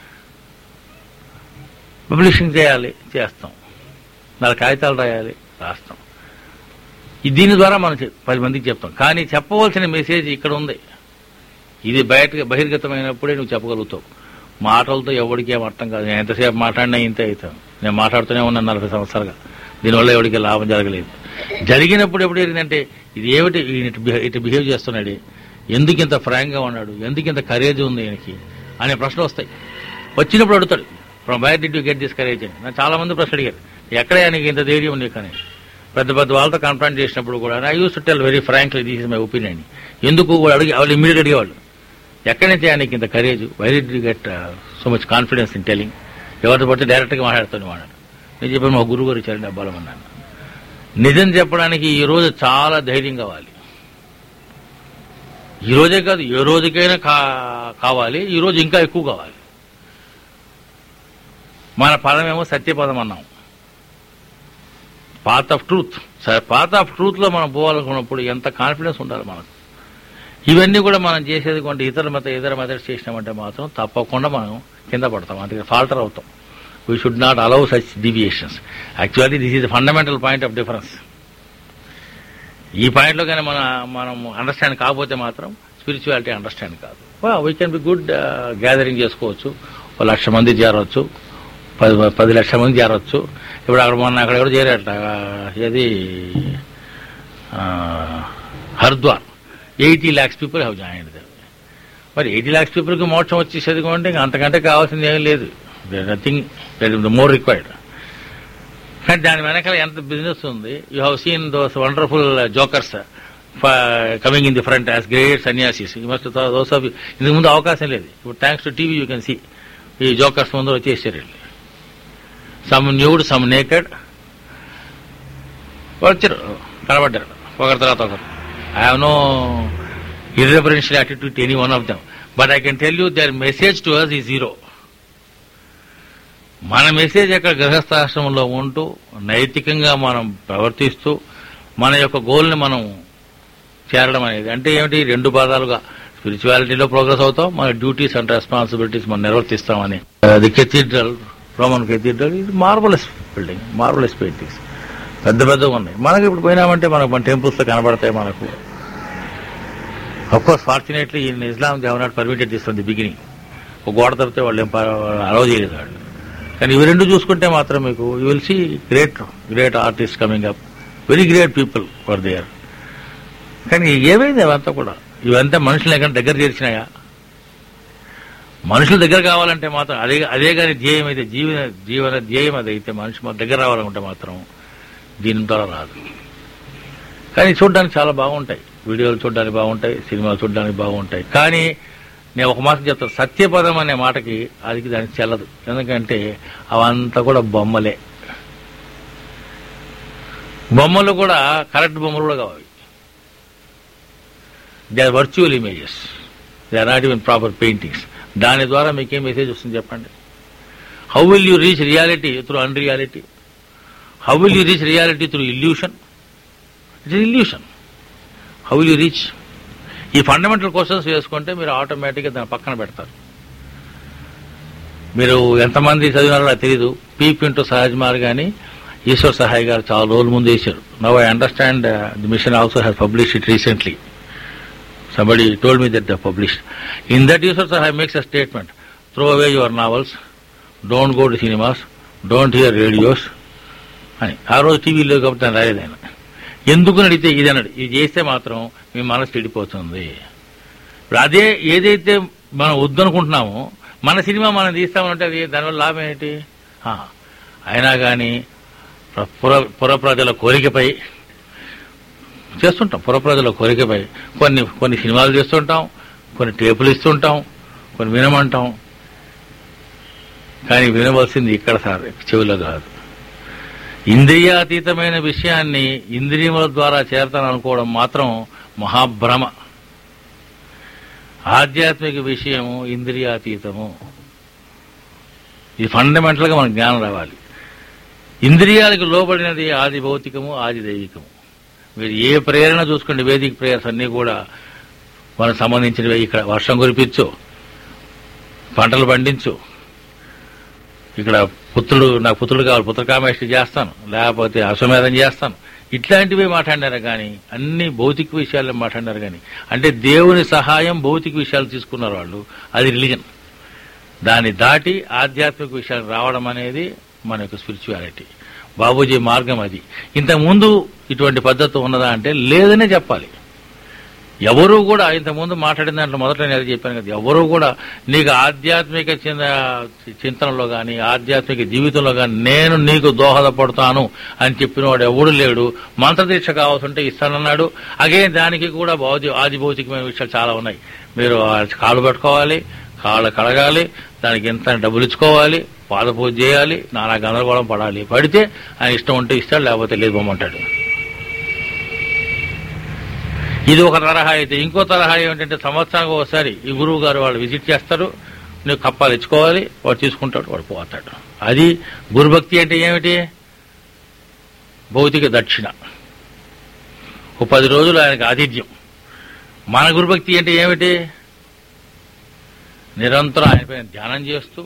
పబ్లిషింగ్ చేయాలి చేస్తాం నాలుగు కాగితాలు రాయాలి రాస్తాం ఈ దీని ద్వారా మనం చెప్- పది మందికి చెప్తాం కానీ చెప్పవలసిన మెసేజ్ ఇక్కడ ఉంది ఇది బయట బహిర్గతమైనప్పుడే నువ్వు చెప్పగలుగుతావు మాటలతో ఎవరికి ఏం అర్థం కాదు నేను ఎంతసేపు మాట్లాడినా ఇంతే అవుతాను నేను మాట్లాడుతూనే ఉన్నాను నలభై సంవత్సరాలుగా దీనివల్ల ఎవరికి లాభం జరగలేదు జరిగినప్పుడు ఎప్పుడు జరిగిందంటే ఇది ఏమిటి ఈయన ఇటు బిహే- ఇటు బిహేవ్ చేస్తున్నాడు ఎందుకు ఇంత ఫ్రాంక్ గా ఉన్నాడు ఎందుకు ఇంత కరేజ్ ఉంది ఈయనకి అనే ప్రశ్నలు వస్తాయి వచ్చినప్పుడు అడుగుతాడు from where did you get this courage అని నాకు చాలా మంది ప్రశ్న అడిగారు ఎక్కడ నీకు ఇంత ధైర్యం ఉంది కానీ పెద్ద పెద్ద వాళ్ళతో కన్ఫ్రంట్ చేసినప్పుడు కూడా I use to tell very frankly this is my opinion ఎందుకు వాళ్ళు అడిగి వాళ్ళు ఇమీడియట్ అడిగేవాళ్ళు ఎక్కడి నుంచి ఆయనకి ఇంత courage why did get so much confidence in telling ఎవరితో పడితే డైరెక్ట్ గా మాట్లాడుతాను వాడాను నేను చెప్పాను మా గురువు గారు ఇచ్చారండి అబ్బాలం అన్నాను నిజం చెప్పడానికి ఈ రోజు చాలా ధైర్యం కావాలి ఈ రోజే కాదు ఏ రోజుకైనా కా- కావాలి ఈ రోజు ఇంకా ఎక్కువ కావాలి మన పదమేమో సత్యపదం అన్నాం path of truth path of truth లో మనం పోవాలనుకున్నప్పుడు ఎంత కాన్ఫిడెన్స్ ఉండాలి మనకు ఇవన్నీ కూడా మనం చేసేది కొంటే ఇతర మత ఇతర మెథడ్స్ చేసినామంటే మాత్రం తప్పకుండా మనం కింద పడతాం అందుకే ఫాల్టర్ అవుతాం we should not allow such deviations actually this is the fundamental point of difference ఈ పాయింట్లో కానీ మన మనం అండర్స్టాండ్ కాకపోతే మాత్రం స్పిరిచువాలిటీ అండర్స్టాండ్ కాదు we can be good gathering చేసుకోవచ్చు ఒక లక్ష మంది చేరవచ్చు పది పది లక్షల మంది చేరవచ్చు ఇప్పుడు అక్కడ మొన్న అక్కడ కూడా చేరాట ఆ, ఏది ఆ, Haridwar eighty lakhs people have join మరి ఎయిటీ ల్యాక్స్ పీపుల్కి మోక్షం వచ్చేసేది కొంటే ఇంకా అంతకంటే కావాల్సింది ఏం లేదు నథింగ్ మోర్ రిక్వైర్డ్ కానీ దాని వెనకాల ఎంత బిజినెస్ ఉంది you have seen those wonderful jokers coming in the front as great sannyasis must those of ఇంతకు ముందు అవకాశం లేదు ఇప్పుడు thanks to TV you can see ఈ జోకర్స్ ముందు వచ్చేసారు వీళ్ళు సమ్ న్యూడ్ సమ్ నేకెడ్ వచ్చారు కనబడ్డారు ఒకరి తర్వాత ఒకరు I have no irreverential attitude any one of them but I can tell you their message to us is zero మన message యొక్క గృహస్థాశ్రమంలో ఉంటూ నైతికంగా మనం ప్రవర్తిస్తూ మన యొక్క గోల్ని మనం చేరడం అనేది అంటే ఏమిటి రెండు పాదాలుగా స్పిరిచువాలిటీలో ప్రోగ్రెస్ అవుతాం మన డ్యూటీస్ అండ్ రెస్పాన్సిబిలిటీస్ మనం నిర్వర్తిస్తామని ది కెథీడ్రల్ రోమన్ కెథీడ్రల్ ఇది మార్బలస్ బిల్డింగ్ మార్బలస్ పెయింటింగ్స్ పెద్ద పెద్దగా ఉన్నాయి మనకి ఇప్పుడు పోయినామంటే మనకు మన టెంపుల్స్ లో కనబడతాయి మనకు course fortunately in Islam they not permitted this from the beginning ఒక గోడ తప్పితే వాళ్ళు ఏం అలౌ చేయలేదు వాళ్ళు కానీ ఇవి రెండు చూసుకుంటే మాత్రం మీకు you will see great great artist coming up very great people for their కానీ ఏమైంది అవంతా కూడా ఇవంతా మనుషులు ఎక్కడ దగ్గర చేర్చినాయా మనుషుల దగ్గర కావాలంటే మాత్రం అదే అదే కానీ ధ్యేయం అయితే జీవన జీవన ధ్యేయం అది అయితే మనిషి మన దగ్గర రావాలనుకుంటే మాత్రం దీని ద్వారా రాదు కానీ చూడడానికి చాలా బాగుంటాయి వీడియోలు చూడడానికి బాగుంటాయి సినిమాలు చూడడానికి బాగుంటాయి కానీ నేను ఒక మాట చెప్తాను సత్యపదం అనే మాటకి అది దానికి చెల్లదు ఎందుకంటే అవంతా కూడా బొమ్మలే బొమ్మలు కూడా కరెక్ట్ బొమ్మలు కూడా కావాలి they are virtual images they are not even proper paintings దాని ద్వారా మీకేం మెసేజ్ వస్తుంది చెప్పండి how will you reach reality through unreality how will you reach reality through illusion it is illusion how will you reach ఈ fundamental questions వేసుకుంటే మీరు ఆటోమేటిక్గా దాని పక్కన పెడతారు మీరు ఎంతమంది చదివినారో నాకు తెలీదు పీప్ ఇంటూ సహజ్ మార్గాని ఈశ్వర్ సహాయ్ గారు చాలా రోజుల ముందు వేశారు now I understand the mission also has publish it recently somebody told me that they published. In that Yusuf Sahai makes a statement, throw away your novels, don't go to cinemas, don't hear radios. అని ఆ రోజు టీవీలో కాబట్టి నేను రాలేదు ఆయన ఎందుకు అని అడిగితే ఇది అన్నాడు ఇది చేస్తే మాత్రం మీ మనసు చెడిపోతుంది ఇప్పుడు అదే ఏదైతే మనం వద్దనుకుంటున్నామో మన సినిమా మనం తీస్తామంటే అది దానివల్ల లాభం ఏంటి ఆ, అయినా కానీ పుర పుర ప్రజల కోరికపై చేస్తుంటాం పుర ప్రజల కోరికపై కొన్ని కొన్ని సినిమాలు చేస్తుంటాం కొన్ని టేపులు ఇస్తుంటాం కొన్ని వినమంటాం కానీ వినవలసింది ఇక్కడ సార్ చెవిలో కాదు ఇంద్రియాతీతమైన విషయాన్ని ఇంద్రియముల ద్వారా చేరతాననుకోవడం మాత్రం మహాభ్రమ ఆధ్యాత్మిక విషయము ఇంద్రియాతీతము ఇది ఫండమెంటల్ గా మనకు జ్ఞానం రావాలి ఇంద్రియాలకు లోబడినది ఆది భౌతికము ఆది దైవికము మీరు ఏ ప్రేరణ చూసుకోండి వేదిక ప్రేయర్స్ అన్నీ కూడా మనకు సంబంధించినవి ఇక్కడ వర్షం కురిపించు పంటలు పండించు ఇక్కడ పుత్రుడు నాకు పుత్రుడు కావాలి పుత్రకామేష్టి చేస్తాను లేకపోతే అశ్వమేధం చేస్తాను ఇట్లాంటివే మాట్లాడినారు కానీ అన్ని భౌతిక విషయాలు మాట్లాడినారు కానీ అంటే దేవుని సహాయం భౌతిక విషయాలు తీసుకున్నారు వాళ్ళు అది రిలీజన్ దాన్ని దాటి ఆధ్యాత్మిక విషయాలు రావడం అనేది మన యొక్క స్పిరిచువాలిటీ బాబూజీ మార్గం అది ఇంతకుముందు ఇటువంటి పద్ధతి ఉన్నదా అంటే లేదనే చెప్పాలి ఎవరు కూడా ఇంతకుముందు మాట్లాడిన దాంట్లో మొదట నేను అది చెప్పాను కదా ఎవరు కూడా నీకు ఆధ్యాత్మిక చింత- చింతనలో గాని ఆధ్యాత్మిక జీవితంలో గాని నేను నీకు దోహదపడతాను అని చెప్పిన వాడు ఎవడు లేడు మంత్రదీక్ష కావాల్సింటే ఇస్తానన్నాడు అగైన్ దానికి కూడా భౌతి ఆది భౌతికమైన విషయాలు చాలా ఉన్నాయి మీరు ఆ కాళ్ళు పెట్టుకోవాలి కాళ్ళు కడగాలి దానికి ఎంత డబ్బులు ఇచ్చుకోవాలి పాద పూజ చేయాలి నానా గందరగోళం పడాలి పడితే ఆయన ఇష్టం ఉంటే ఇస్తాడు లేకపోతే లేదు బొమ్మంటాడు ఇది ఒక తరహా అయితే ఇంకో తరహా ఏమిటంటే సంవత్సరానికి ఒకసారి ఈ గురువు గారు వాళ్ళు విజిట్ చేస్తారు నువ్వు కప్పాలు ఇచ్చుకోవాలి వాడు తీసుకుంటాడు వాడు పోతాడు అది గురుభక్తి అంటే ఏమిటి భౌతిక దక్షిణ ఒక పది రోజులు ఆయనకు ఆతిథ్యం మన గురుభక్తి అంటే ఏమిటి నిరంతరం ఆయన పైన ధ్యానం చేస్తూ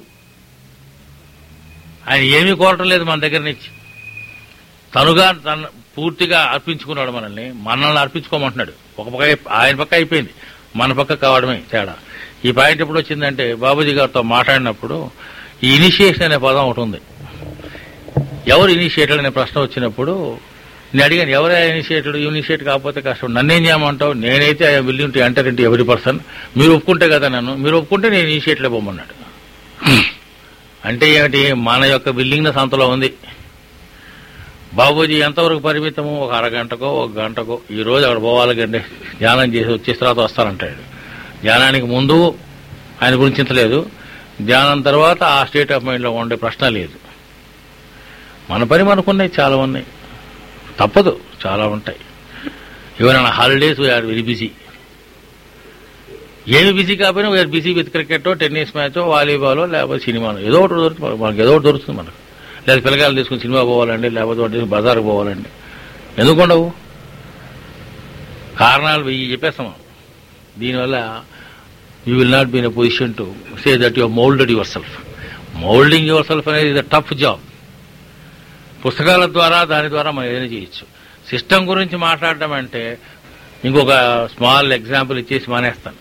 ఆయన ఏమీ కోరటం లేదు మన దగ్గర నుంచి తనుగా తన పూర్తిగా అర్పించుకున్నాడు మనల్ని మనల్ని అర్పించుకోమంటున్నాడు ఒక పక్క అయి- ఆయన పక్క అయిపోయింది మన పక్క కావడమే తేడా ఈ పాయింట్ ఎప్పుడు వచ్చిందంటే బాబూజీ గారితో మాట్లాడినప్పుడు ఈ ఇనిషియేషన్ అనే పదం ఒకటి ఉంది ఎవరు ఇనిషియేటెడ్ అనే ప్రశ్న వచ్చినప్పుడు నేను అడిగాను ఎవరే ఇనిషియేటెడ్ ఇనిషియేట్ కాకపోతే కష్టం నన్నేం చేయమంటావు నేనైతే I willing to enter into ఎవరి పర్సన్ మీరు ఒప్పుకుంటే కదా నన్ను మీరు ఒప్పుకుంటే నేను ఇనిషియేట్లో పోమన్నాడు అంటే ఏమిటి మన యొక్క విల్లింగ్నెస్ అంతలో ఉంది బాబూజీ ఎంతవరకు పరిమితము ఒక అరగంటకో ఒక గంటకో ఈ రోజు అక్కడ పోవాలి కండి ధ్యానం చేసి వచ్చేసిన తర్వాత వస్తానంటాడు ధ్యానానికి ముందు ఆయన గురించి చింతలేదు ధ్యానం తర్వాత ఆ స్టేట్ ఆఫ్ మైండ్లో ఉండే ప్రశ్న లేదు మన పని మనకున్నాయి చాలా ఉన్నాయి తప్పదు చాలా ఉంటాయి ఎవరైనా హాలిడేస్ వీఆర్ వెరీ బిజీ ఏమి బిజీ కాకపోయినా we are busy with cricket tennis match volleyball లేకపోతే సినిమాలో ఏదో ఒకటి దొరుకుతుంది మనకు. మనకు ఏదో ఒకటి దొరుకుతుంది మనకు లేదా పిల్లకాయలు తీసుకుని సినిమా పోవాలండి లేకపోతే వాటి తీసుకుని బజార్కి పోవాలండి ఎందుకు ఉండవు కారణాలు వెయ్యి చెప్పేస్తాం మనం. దీనివల్ల you will not be in a position to say that your moulded your self moulding your self అనేది ఇది టఫ్ జాబ్ పుస్తకాల ద్వారా దాని ద్వారా మనం ఏదైనా చేయొచ్చు సిస్టమ్ గురించి మాట్లాడడం అంటే ఇంకొక స్మాల్ ఎగ్జాంపుల్ ఇచ్చేసి మానేస్తాను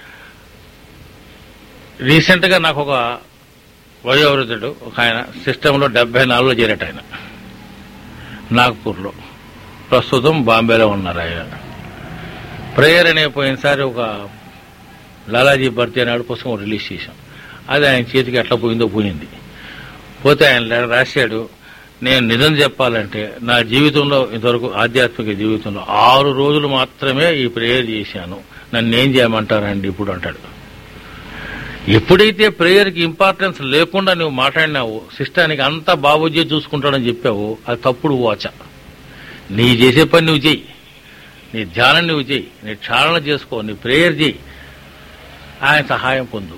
రీసెంట్ గా నాకు ఒక వయోవృద్ధుడు ఒక ఆయన సిస్టంలో డెబ్బై నాలుగులో చేరట ఆయన నాగ్పూర్లో ప్రస్తుతం బాంబేలో ఉన్నారు ఆయన ప్రేయర్ అనే పోయినసారి ఒక లాలాజీ భర్తీ నాడు పుస్తకం రిలీజ్ చేశాం అది ఆయన చేతికి ఎట్లా పోయిందో పోయింది పోతే ఆయన రాశాడు నేను నిజం చెప్పాలంటే నా జీవితంలో ఇంతవరకు ఆధ్యాత్మిక జీవితంలో ఆరు రోజులు మాత్రమే ఈ ప్రేయర్ చేశాను నన్ను ఏం చేయమంటారండి ఇప్పుడు అంటాడు ఎప్పుడైతే ప్రేయర్కి ఇంపార్టెన్స్ లేకుండా నువ్వు మాట్లాడినావు సిస్టానికి అంతా బాబుజీ చూసుకుంటాడని చెప్పావు అది తప్పుడు వాచ నీ చేసే పని నువ్వు చెయ్యి నీ ధ్యానం నువ్వు చెయ్యి నీ క్షాళన చేసుకో నీ ప్రేయర్ చెయ్యి ఆయన సహాయం పొందు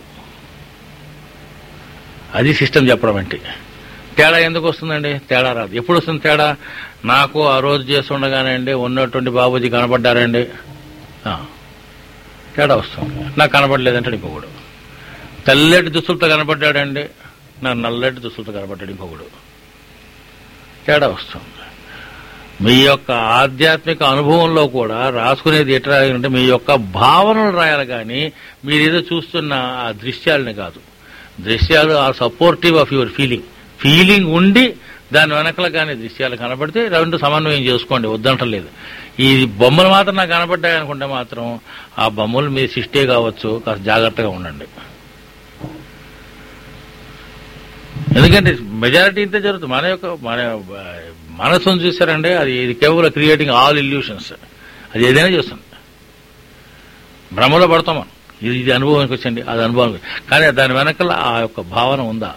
అది సిస్టమ్ చెప్పడం అంటే తేడా ఎందుకు వస్తుందండి తేడా రాదు ఎప్పుడు వస్తుంది తేడా నాకు ఆ రోజు చేస్తుండగానే అండి ఉన్నటువంటి బాబుజీ కనపడ్డారండి ఆ, తేడా వస్తుంది నాకు కనపడలేదంటే ఇంకొకడు తెల్లటి దుస్తులతో కనపడ్డాడండి నాకు నల్లటి దుస్తులతో కనపడ్డాడు ఇంకొకడు తేడా వస్తుంది మీ యొక్క ఆధ్యాత్మిక అనుభవంలో కూడా రాసుకునేది ఎట్లా రాయాలంటే మీ యొక్క భావనలు రాయాలి కానీ మీరు ఏదో చూస్తున్న ఆ దృశ్యాలని కాదు దృశ్యాలు are supportive of your feeling feeling ఉండి దాని వెనకల కానీ దృశ్యాలు కనబడితే రెండు సమన్వయం చేసుకోండి వద్దంటలేదు ఈ బొమ్మలు మాత్రం నాకు కనబడ్డాయి అనుకుంటే మాత్రం ఆ బొమ్మలు మీ సిస్టే కావచ్చు కాస్త జాగ్రత్తగా ఉండండి ఎందుకంటే మెజారిటీ ఇంతే జరుగుతుంది మన యొక్క మన మనసును చూసారంటే అది ఇది కేవలం క్రియేటింగ్ ఆల్ ఇల్యూషన్స్ అది ఏదైనా చేస్తుంది భ్రమలో పడతాం మనం ఇది ఇది అనుభవానికి వచ్చండి అది అనుభవం కానీ దాని వెనకాల ఆ యొక్క భావన ఉందా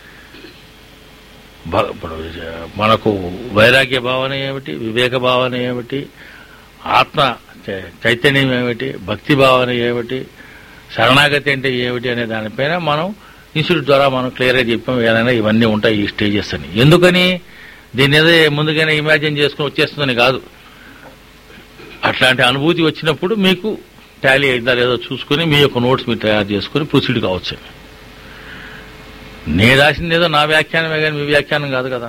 భ- ఇప్పుడు మనకు వైరాగ్య భావన ఏమిటి వివేక భావన ఏమిటి ఆత్మ చై- చైతన్యం ఏమిటి భక్తి భావన ఏమిటి శరణాగతి అంటే ఏమిటి అనే దానిపైన మనం ఇన్స్టిట్యూట్ ద్వారా మనం క్లియర్గా చెప్పాం ఏదైనా ఇవన్నీ ఉంటాయి ఈ స్టేజెస్ అని ఎందుకని దీని ఏదో ముందుగానే ఇమాజిన్ చేసుకుని వచ్చేస్తుందని కాదు అట్లాంటి అనుభూతి వచ్చినప్పుడు మీకు టాలీ అయిందా లేదో చూసుకుని మీ యొక్క నోట్స్ మీరు తయారు చేసుకుని ప్రొసీడ్ కావచ్చు నేను రాసింది ఏదో నా వ్యాఖ్యానమే కానీ మీ వ్యాఖ్యానం కాదు కదా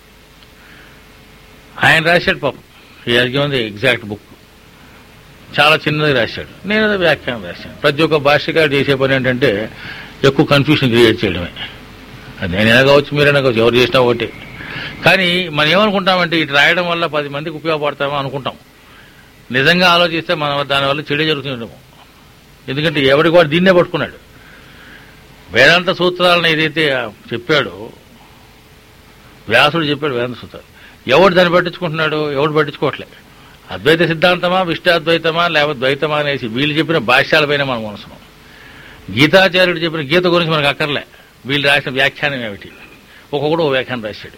ఆయన రాశాడు పాపం ఈ ఉంది ఎగ్జాక్ట్ బుక్ చాలా చిన్నది రాశాడు నేను ఏదో వ్యాఖ్యానం రాశాను ప్రతి ఒక్క భాష్యకారు చేసే పని ఏంటంటే ఎక్కువ కన్ఫ్యూషన్ క్రియేట్ చేయడమే అది నేనైనా కావచ్చు మీరైనా కావచ్చు ఎవరు చేసినా ఒకటి కానీ మనం ఏమనుకుంటామంటే ఇటు రాయడం వల్ల పది మందికి ఉపయోగపడతామో అనుకుంటాం నిజంగా ఆలోచిస్తే మనం దానివల్ల చెడు జరుగుతుండము ఎందుకంటే ఎవరికి వాడు దీన్నే పట్టుకున్నాడు వేదాంత సూత్రాలను ఏదైతే చెప్పాడో వ్యాసుడు చెప్పాడు వేదాంత సూత్రాలు ఎవడు దాన్ని పట్టించుకుంటున్నాడు ఎవడు పట్టించుకోవట్లే అద్వైత సిద్ధాంతమా విష్టాద్వైతమా లేకపోతే ద్వైతమా అనేసి వీళ్ళు చెప్పిన భాష్యాలపైన మనం మనసును గీతాచార్యుడు చెప్పిన గీత గురించి మనకు అక్కర్లే వీళ్ళు రాసిన వ్యాఖ్యానం ఏమిటి ఒక్కొక్కడు ఓ వ్యాఖ్యానం రాశాడు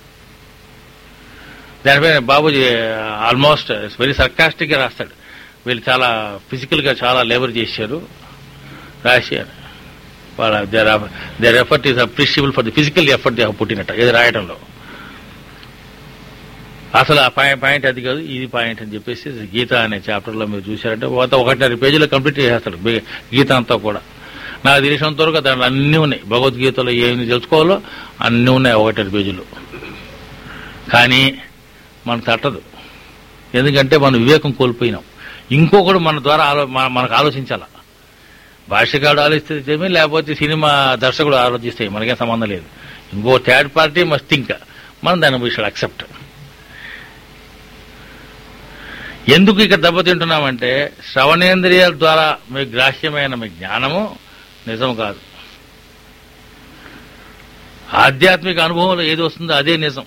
దానిపైన బాబుజీ ఆల్మోస్ట్ వెరీ సర్కాస్టిక్ గా రాస్తాడు వీళ్ళు చాలా ఫిజికల్ గా చాలా లేబర్ చేశారు రాసి వాళ్ళ their their effort is appreciable for the physical effort they పుట్టినట్ట ఇది రాయడంలో అసలు ఆ పాయింట్ పాయింట్ అది కాదు ఇది పాయింట్ అని చెప్పేసి గీత అనే చాప్టర్లో మీరు చూశారంటే మొత్తం ఒకటిన్నర పేజీలో కంప్లీట్ చేసేస్తాడు బి- గీత అంతా కూడా నాకు తెలిసినంత వరకు దాంట్లో అన్నీ ఉన్నాయి భగవద్గీతలో ఏమి తెలుసుకోవాలో అన్నీ ఉన్నాయి ఒకటిన్నర పేజీలు కానీ మనకు తట్టదు ఎందుకంటే మనం వివేకం కోల్పోయినాం ఇంకొకడు మన ద్వారా ఆలో మన- మనకు ఆలోచించాల భాష్యకాడు ఆలోచిస్తే లేకపోతే సినిమా దర్శకుడు ఆలోచిస్తే మనకేం సంబంధం లేదు ఇంకో థర్డ్ పార్టీ మస్ట్ థింక్ మనం దాన్ని వీ షుడ్ అక్సెప్ట్ ఎందుకు ఇక్కడ దెబ్బతింటున్నామంటే శ్రవణేంద్రియాల ద్వారా మీకు గ్రాహ్యమైన మీ జ్ఞానము నిజం కాదు ఆధ్యాత్మిక అనుభవంలో ఏది వస్తుందో అదే నిజం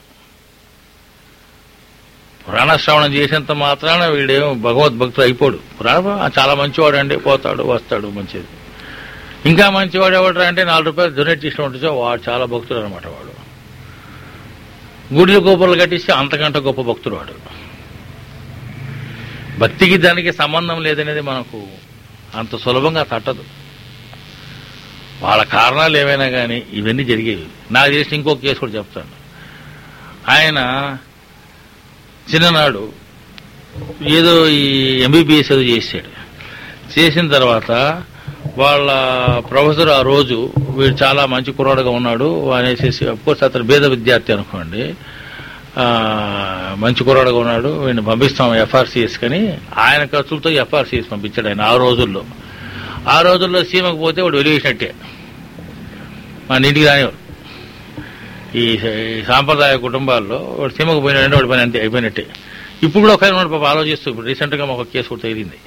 పురాణ శ్రవణం చేసేంత మాత్రాన వీడేమో భగవద్భక్తుడు అయిపోడు పురాణ చాలా మంచివాడు అండి పోతాడు వస్తాడు మంచిది ఇంకా మంచివాడు ఎవడు అంటే నాలుగు రూపాయలు డొనేట్ చేసిన ఉంటుందో వాడు చాలా భక్తుడు అనమాట వాడు గుడిలో గోపురాలు కట్టిస్తే అంతకంటే గొప్ప భక్తుడు వాడు భక్తికి దానికి సంబంధం లేదనేది మనకు అంత సులభంగా తట్టదు వాళ్ళ కారణాలు ఏమైనా కానీ ఇవన్నీ జరిగేవి నాకు చేసిన ఇంకొక కేసు కూడా చెప్తాను ఆయన చిన్ననాడు ఏదో ఈ ఎంబీబీఎస్ ఏదో చేశాడు చేసిన తర్వాత వాళ్ళ ప్రొఫెసర్ ఆ రోజు వీడు చాలా మంచి కుర్రాడుగా ఉన్నాడు అనేసి అఫ్కోర్స్ అతను భేద విద్యార్థి అనుకోండి ఆ, మంచి కుర్రాడుగా ఉన్నాడు వీడిని పంపిస్తాం ఎఫ్ఆర్సీఎస్ కని ఆయన ఖర్చులతో ఎఫ్ఆర్సీఎస్ పంపించాడు ఆయన ఆ రోజుల్లో ఆ రోజుల్లో సీమకు పోతే వాడు వెలివేసినట్టే మన ఇంటికి రానివారు ఈ ఈ సాంప్రదాయ కుటుంబాల్లో వాడు సీమకు పోయినాడంటే వాడి పని అంతే అయిపోయినట్టే ఇప్పుడు కూడా ఒక ఆయన ఉన్నాడు పాప ఆలోచిస్తూ ఇప్పుడు రీసెంట్గా మాకు ఒక కేసు కూడా తగిలింది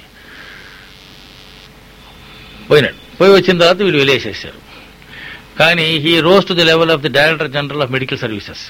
పోయినాడు పోయి వచ్చిన తర్వాత వీళ్ళు వెలేసేసారు కానీ he rose to the level of the director general of medical services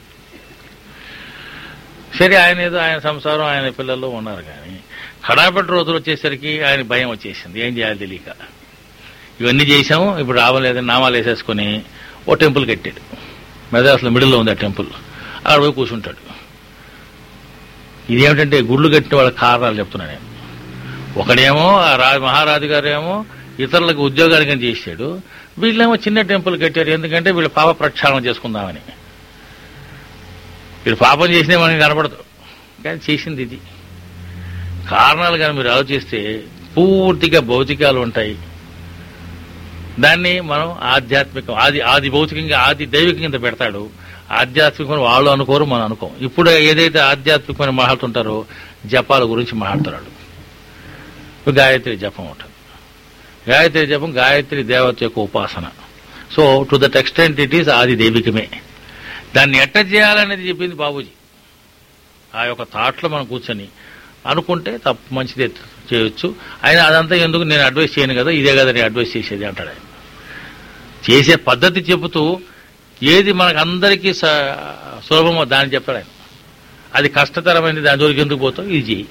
సరే ఆయన ఏదో ఆయన సంసారం ఆయన పిల్లలు ఉన్నారు కానీ కడాపెట్టి రోజులు వచ్చేసరికి ఆయన భయం వచ్చేసింది ఏం చేయాలి తెలియక ఇవన్నీ చేసాము ఇప్పుడు రావలేదని నామాలు వేసేసుకుని ఓ టెంపుల్ కట్టాడు మెదాస్లో మిడిల్లో ఉంది ఆ టెంపుల్ అక్కడ పోయి కూర్చుంటాడు ఇదేమిటంటే గుళ్ళు కట్టిన వాళ్ళ కారణాలు చెప్తున్నాను నేను ఒకడేమో ఆ రా మహారాజు గారేమో ఇతరులకు ఉద్యోగానికి చేశాడు వీళ్ళేమో చిన్న టెంపుల్ కట్టారు ఎందుకంటే వీళ్ళు పాప ప్రక్షాళన చేసుకుందామని వీళ్ళు పాపం చేసినా మనకి కనపడదు కానీ చేసింది ఇది కారణాలు కానీ మీరు ఆలోచిస్తే పూర్తిగా భౌతికాలు ఉంటాయి దాన్ని మనం ఆధ్యాత్మికం ఆది ఆది భౌతికంగా ఆది దైవికంగా కింద పెడతాడు ఆధ్యాత్మికం వాళ్ళు అనుకోరు మనం అనుకోం ఇప్పుడు ఏదైతే ఆధ్యాత్మికమైన మాట్లాడుతుంటారో జపాల గురించి మాట్లాడుతున్నాడు ఇప్పుడు గాయత్రి జపం ఉంటుంది గాయత్రి జపం గాయత్రి దేవత యొక్క ఉపాసన so to that extent it is ఆది దైవికమే దాన్ని ఎట్ట చేయాలనేది చెప్పింది బాబూజీ ఆ యొక్క థాట్లో మనం కూర్చొని అనుకుంటే తప్పు మంచిదే చేయొచ్చు ఆయన అదంతా ఎందుకు నేను అడ్వైస్ చేయను కదా ఇదే కదా నేను అడ్వైస్ చేసేది అంటాడు ఆయన చేసే పద్ధతి చెబుతూ ఏది మనకు అందరికీ స- సులభమో దాన్ని చెప్తాడు ఆయన అది కష్టతరమైనది దాని జోలికి ఎందుకు పోతావు ఇది చేయి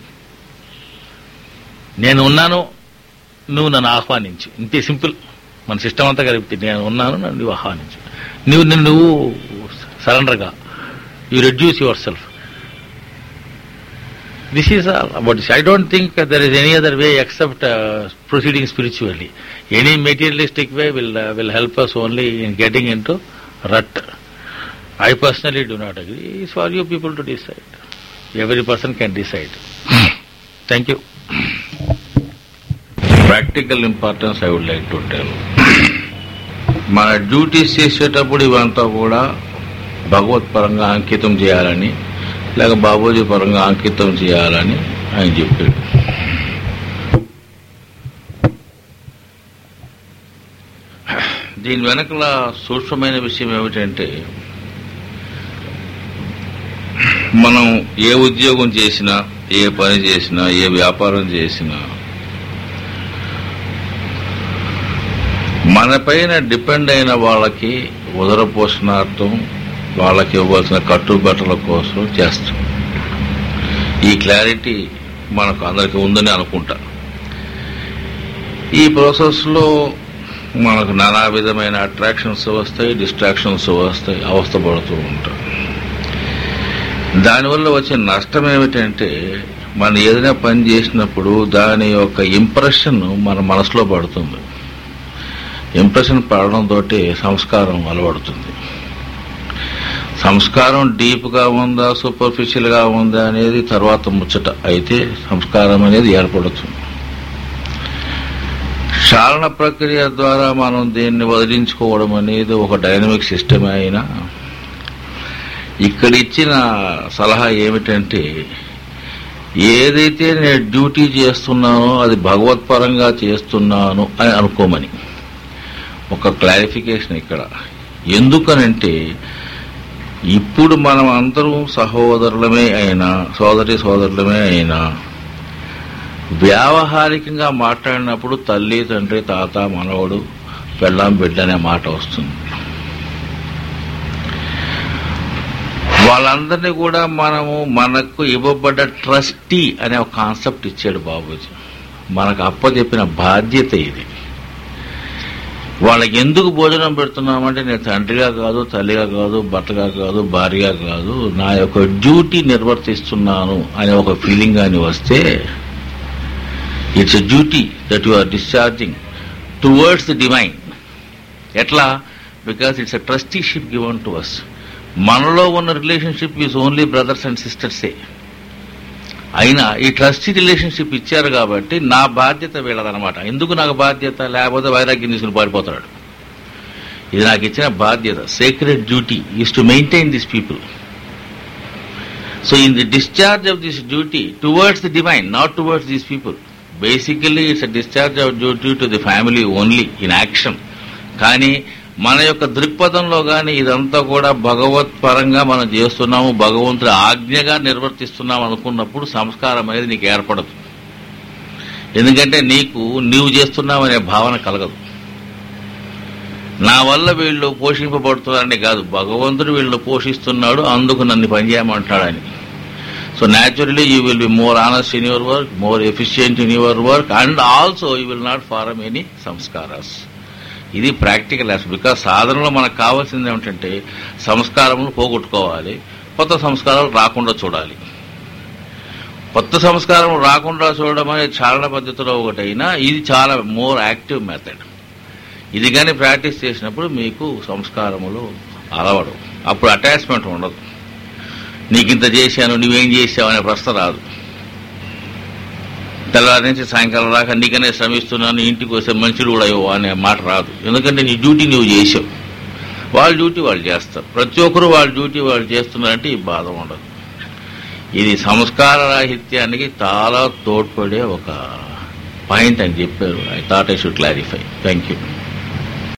నేను ఉన్నాను నువ్వు నన్ను ఆహ్వానించు ఇంతే సింపుల్ మన సిస్టమ్ అంతా కలిపితే నేను ఉన్నాను నన్ను నువ్వు ఆహ్వానించు నువ్వు నిన్ను నువ్వు సరెండర్గా you reduce yourself this is all about I don't think there is any other way except proceeding spiritually any materialistic way will will help us only in getting into rut I personally do not agree is for you people to decide every person can decide thank you practical importance I would like to tell మన duties చేసేటప్పుడు ఇవంతా కూడా భగవత్ పరంగా అంకితం చేయాలని లేక బాబూజీ పరంగా అంకితం చేయాలని ఆయన చెప్పాడు దీని వెనకల సూక్ష్మమైన విషయం ఏమిటంటే మనం ఏ ఉద్యోగం చేసినా ఏ పని చేసినా ఏ వ్యాపారం చేసినా మన పైన డిపెండ్ అయిన వాళ్ళకి ఉదర పోషణార్థం వాళ్ళకి ఇవ్వాల్సిన కట్టుబట్టల కోసం చేస్తాం ఈ క్లారిటీ మనకు అందరికి ఉందని అనుకుంటా ఈ ప్రాసెస్లో మనకు నానా విధమైన అట్రాక్షన్స్ వస్తాయి డిస్ట్రాక్షన్స్ వస్తాయి అవస్థపడుతూ ఉంటాం దానివల్ల వచ్చే నష్టం ఏమిటంటే మనం ఏదైనా పని చేసినప్పుడు దాని యొక్క ఇంప్రెషన్ మన మనసులో పడుతుంది ఇంప్రెషన్ పడడంతో సంస్కారం అలవడుతుంది సంస్కారం డీప్ గా ఉందా సూపర్ఫిషియల్ గా ఉందా అనేది తర్వాత ముచ్చట అయితే సంస్కారం అనేది ఏర్పడుతుంది క్షాళన ప్రక్రియ ద్వారా మనం దీన్ని వదిలించుకోవడం అనేది ఒక డైనమిక్ సిస్టమ్ అయినా ఇక్కడ ఇచ్చిన సలహా ఏమిటంటే ఏదైతే నేను డ్యూటీ చేస్తున్నానో అది భగవత్పరంగా చేస్తున్నాను అని అనుకోమని ఒక క్లారిఫికేషన్ ఇక్కడ ఎందుకనంటే ఇప్పుడు మనం అందరం సహోదరులమే అయినా సోదరి సోదరులమే అయినా వ్యావహారికంగా మాట్లాడినప్పుడు తల్లి తండ్రి తాత మనవడు పెళ్ళాం బిడ్డ అనే మాట వస్తుంది వాళ్ళందరినీ కూడా మనము మనకు ఇవ్వబడ్డ ట్రస్టీ అనే ఒక కాన్సెప్ట్ ఇచ్చాడు బాబూజీ మనకు అప్పచెప్పిన బాధ్యత ఇది వాళ్ళకి ఎందుకు భోజనం పెడుతున్నామంటే నేను తండ్రిగా కాదు తల్లిగా కాదు భర్తగా కాదు భార్యగా కాదు నా యొక్క డ్యూటీ నిర్వర్తిస్తున్నాను అనే ఒక ఫీలింగ్ కానీ వస్తే it's a duty that you are discharging towards the divine ఎట్లా because it's a trusteeship given to us మనలో ఉన్న relationship is only brothers and సిస్టర్సే అయినా ఈ ట్రస్టీ రిలేషన్షిప్ ఇచ్చారు కాబట్టి నా బాధ్యత వీళ్ళదనమాట ఎందుకు నాకు బాధ్యత లేకపోతే వైరాగ్యం తీసుకుని పారిపోతాడు ఇది నాకు ఇచ్చిన బాధ్యత secret duty is to maintain this people so in the discharge of this duty towards the divine not towards these people basically it's a discharge of duty to the family only in action కానీ మన యొక్క దృక్పథంలో కానీ ఇదంతా కూడా భగవత్ పరంగా మనం చేస్తున్నాము భగవంతుడి ఆజ్ఞగా నిర్వర్తిస్తున్నాం అనుకున్నప్పుడు సంస్కారం అనేది నీకు ఏర్పడదు ఎందుకంటే నీకు నీవు చేస్తున్నావనే భావన కలగదు నా వల్ల వీళ్ళు పోషింపబడుతున్నారని కాదు భగవంతుడు వీళ్ళు పోషిస్తున్నాడు అందుకు నన్ను పనిచేయమంటాడని so naturally you will be more honest in your work more efficient in your work and also you will not form any samskaras ఇది ప్రాక్టికల్ ఆస్పెక్ట్ బికాస్ సాధనలో మనకు కావాల్సింది ఏమిటంటే సంస్కారములు పోగొట్టుకోవాలి కొత్త సంస్కారాలు రాకుండా చూడాలి కొత్త సంస్కారం రాకుండా చూడడం అనేది చాలన పద్ధతిలో ఒకటైనా ఇది చాలా మోర్ యాక్టివ్ మెథడ్ ఇది కానీ ప్రాక్టీస్ చేసినప్పుడు మీకు సంస్కారములు అలవడం అప్పుడు అటాచ్మెంట్ ఉండదు నీకు ఇంత చేశాను నువ్వేం చేశావు అనే ప్రశ్న రాదు తెల్లవారి నుంచి సాయంకాలం దాకా నీకనే శ్రమిస్తున్నాను ఇంటికి వస్తే మంచిడు కూడా అయ్యో అనే మాట రాదు ఎందుకంటే నీ డ్యూటీ నువ్వు చేసావు వాళ్ళ డ్యూటీ వాళ్ళు చేస్తారు ప్రతి ఒక్కరు వాళ్ళ డ్యూటీ వాళ్ళు చేస్తున్నారంటే ఈ బాధ ఉండదు ఇది సంస్కార రాహిత్యానికి చాలా తోడ్పడే ఒక పాయింట్ అని చెప్పారు I thought I should clarify thank you